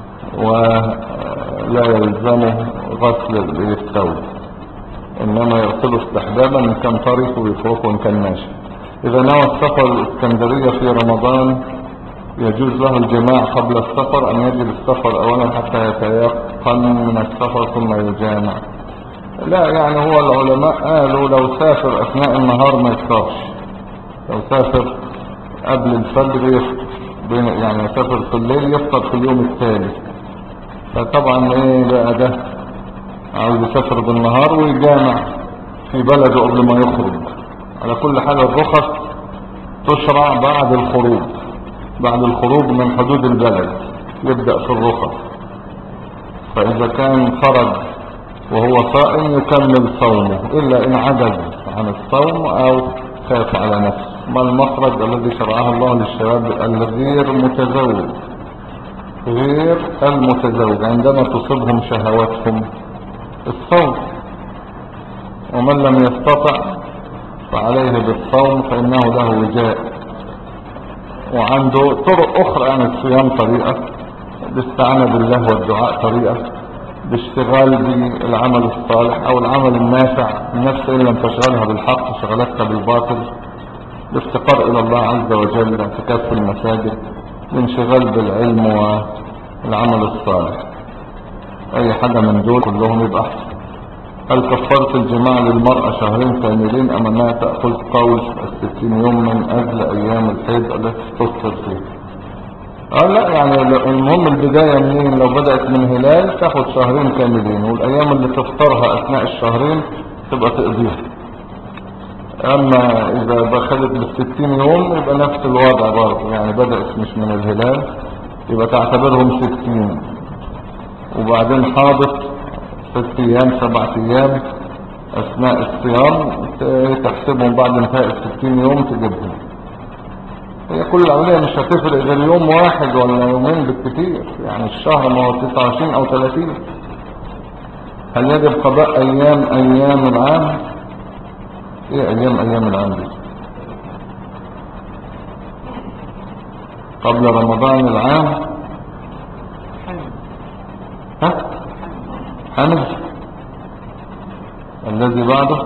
ولا يلزمه غسل الثوب إنما يغسله استحبابا إن كان طريق ويفرقه إن كان ماشي إذا نوى السفر الإسكندرية في رمضان يجوز له الجماع قبل السفر أن يجب السفر أولا حتى يتيقن من السفر ثم يجامع لا يعني هو العلماء قالوا لو سافر أثناء النهار ما يفطرش لو سافر قبل الفجر يفطر بين- يعني يسافر في الليل يفطر في اليوم التالي فطبعا ايه بقى ده عاوز يسافر بالنهار ويجامع في بلده قبل ما يخرج على كل حال الرخص تشرع بعد الخروج بعد الخروج من حدود البلد يبدأ في الرخص فإذا كان خرج وهو صائم يكمل صومه إلا إن عجز عن الصوم أو خاف على نفسه ما المخرج الذي شرعه الله للشباب الغير متزوج غير المتزوج عندما تصيبهم شهواتهم الصوم ومن لم يستطع فعليه بالصوم فإنه له وجاء وعنده طرق أخرى عن الصيام طريقة الاستعانة بالله والدعاء طريقة باشتغال بالعمل الصالح أو العمل النافع النفس إن لم تشغلها بالحق شغلتها بالباطل الافتقار إلى الله عز وجل اعتكاف في المساجد الانشغال بالعلم والعمل الصالح أي حاجة من دول كلهم يبقى أحسن هل كفرت الجماع للمرأة شهرين كاملين أم أنها تأخذ قول الستين يوم من أجل أيام الحيض التي تفطر فيه اه لا يعني ل- المهم البداية منين لو بدأت من هلال تاخد شهرين كاملين والايام اللي تفطرها اثناء الشهرين تبقى تقضيها اما اذا دخلت بالستين يوم يبقى نفس الوضع برضه يعني بدأت مش من الهلال يبقى تعتبرهم ستين وبعدين حاضت ست ايام سبعة ايام اثناء الصيام ت- تحسبهم بعد انتهاء الستين يوم تجيبهم هي كل العملية مش هتفرق غير يوم واحد ولا يومين بالكثير يعني الشهر ما هو 29 او 30 هل يجب قضاء ايام ايام العام ايه ايام ايام العام دي قبل رمضان العام ها حمد الذي بعده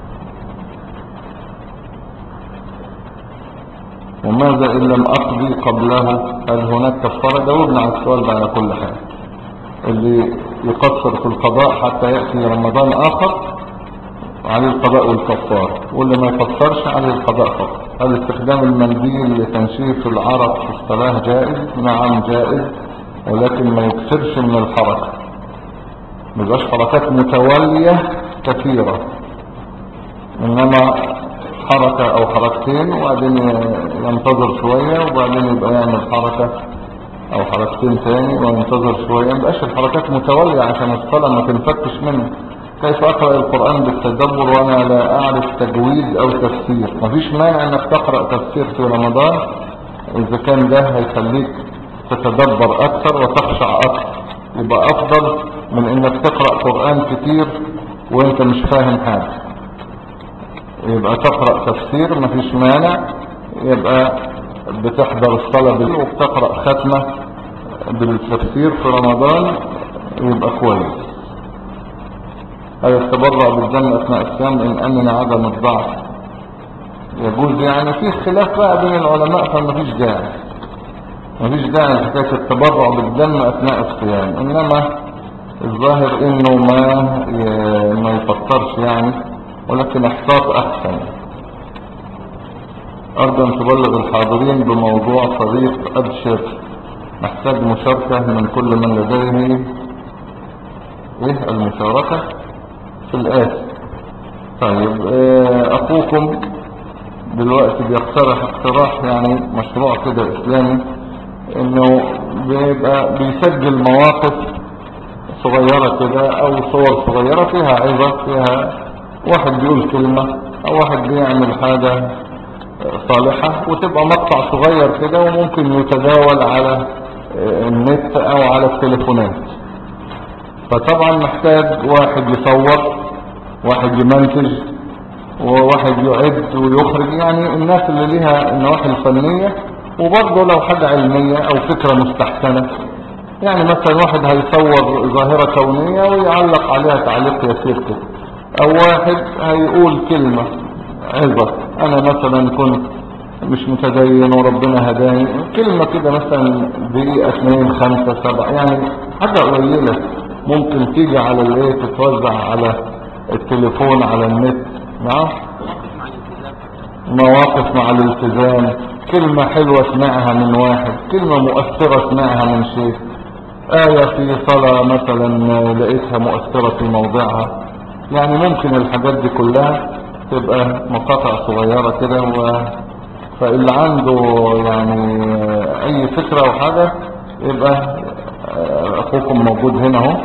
وماذا إن لم أقضي قبله هل هناك كفارة جاوبنا على السؤال ده على كل حال اللي يقصر في القضاء حتى يأتي رمضان آخر عليه القضاء والكفار واللي ما يقصرش عليه القضاء فقط هل استخدام المنديل لتنشيف العرق في الصلاة جائز نعم جائز ولكن ما يكثرش من الحركة ما يبقاش حركات متوالية كثيرة انما حركة او حركتين وبعدين ينتظر شوية وبعدين يبقى يعمل حركة او حركتين تاني وينتظر شوية مبقاش الحركات متوالية عشان الصلاة ما تنفكش منه كيف اقرأ القرآن بالتدبر وانا لا اعرف تجويد او تفسير مفيش مانع انك تقرأ تفسير في رمضان اذا كان ده هيخليك تتدبر اكثر وتخشع اكثر يبقى افضل من انك تقرأ قرآن كتير وانت مش فاهم حاجة يبقى تقرأ تفسير مفيش مانع يبقى بتحضر الصلاة بالليل وبتقرأ ختمة بالتفسير في رمضان يبقى كويس هل التبرع بالدم اثناء الصيام ان امن عدم الضعف يجوز يعني في خلاف بقى بين العلماء فمفيش داعي مفيش داعي لحكاية التبرع بالدم اثناء الصيام انما الظاهر انه ما ي- ما يفطرش يعني ولكن احتاط احسن ارجو ان تبلغ الحاضرين بموضوع طريق ابشر نحتاج مشاركة من كل من لديه ايه المشاركة في الآتي طيب آه، اخوكم دلوقتي بيقترح اقتراح يعني مشروع كده اسلامي انه بيبقى بيسجل مواقف صغيرة كده او صور صغيرة فيها عظة فيها واحد بيقول كلمة او واحد بيعمل حاجة صالحة وتبقى مقطع صغير كده وممكن يتداول على آه، النت او على التليفونات فطبعا محتاج واحد يصور واحد يمنتج وواحد يعد ويخرج يعني الناس اللي ليها النواحي الفنية وبرضه لو حاجة علمية او فكرة مستحسنة يعني مثلا واحد هيصور ظاهرة كونية ويعلق عليها تعليق يسير كده او واحد هيقول كلمة عظة انا مثلا كنت مش متدين وربنا هداني كلمة كده مثلا دقيقة اثنين خمسة سبعة يعني حاجة قليلة ممكن تيجي على الايه تتوزع على التليفون على النت نعم مواقف مع الالتزام مواقف مع الالتزام كلمة حلوة سمعها من واحد كلمة مؤثرة سمعها من شيخ آية في صلاة مثلا لقيتها مؤثرة في موضعها يعني ممكن الحاجات دي كلها تبقى مقاطع صغيرة كده و... فاللي عنده يعني اي فكرة او حاجة يبقى آه، اخوكم موجود هنا اهو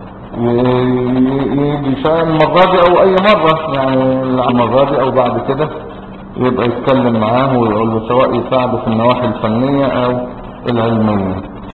يجي شاء المرة دي او اي مرة يعني المرة دي او بعد كده يبقى يتكلم معاه ويقول له سواء يساعده في النواحي الفنية او العلمية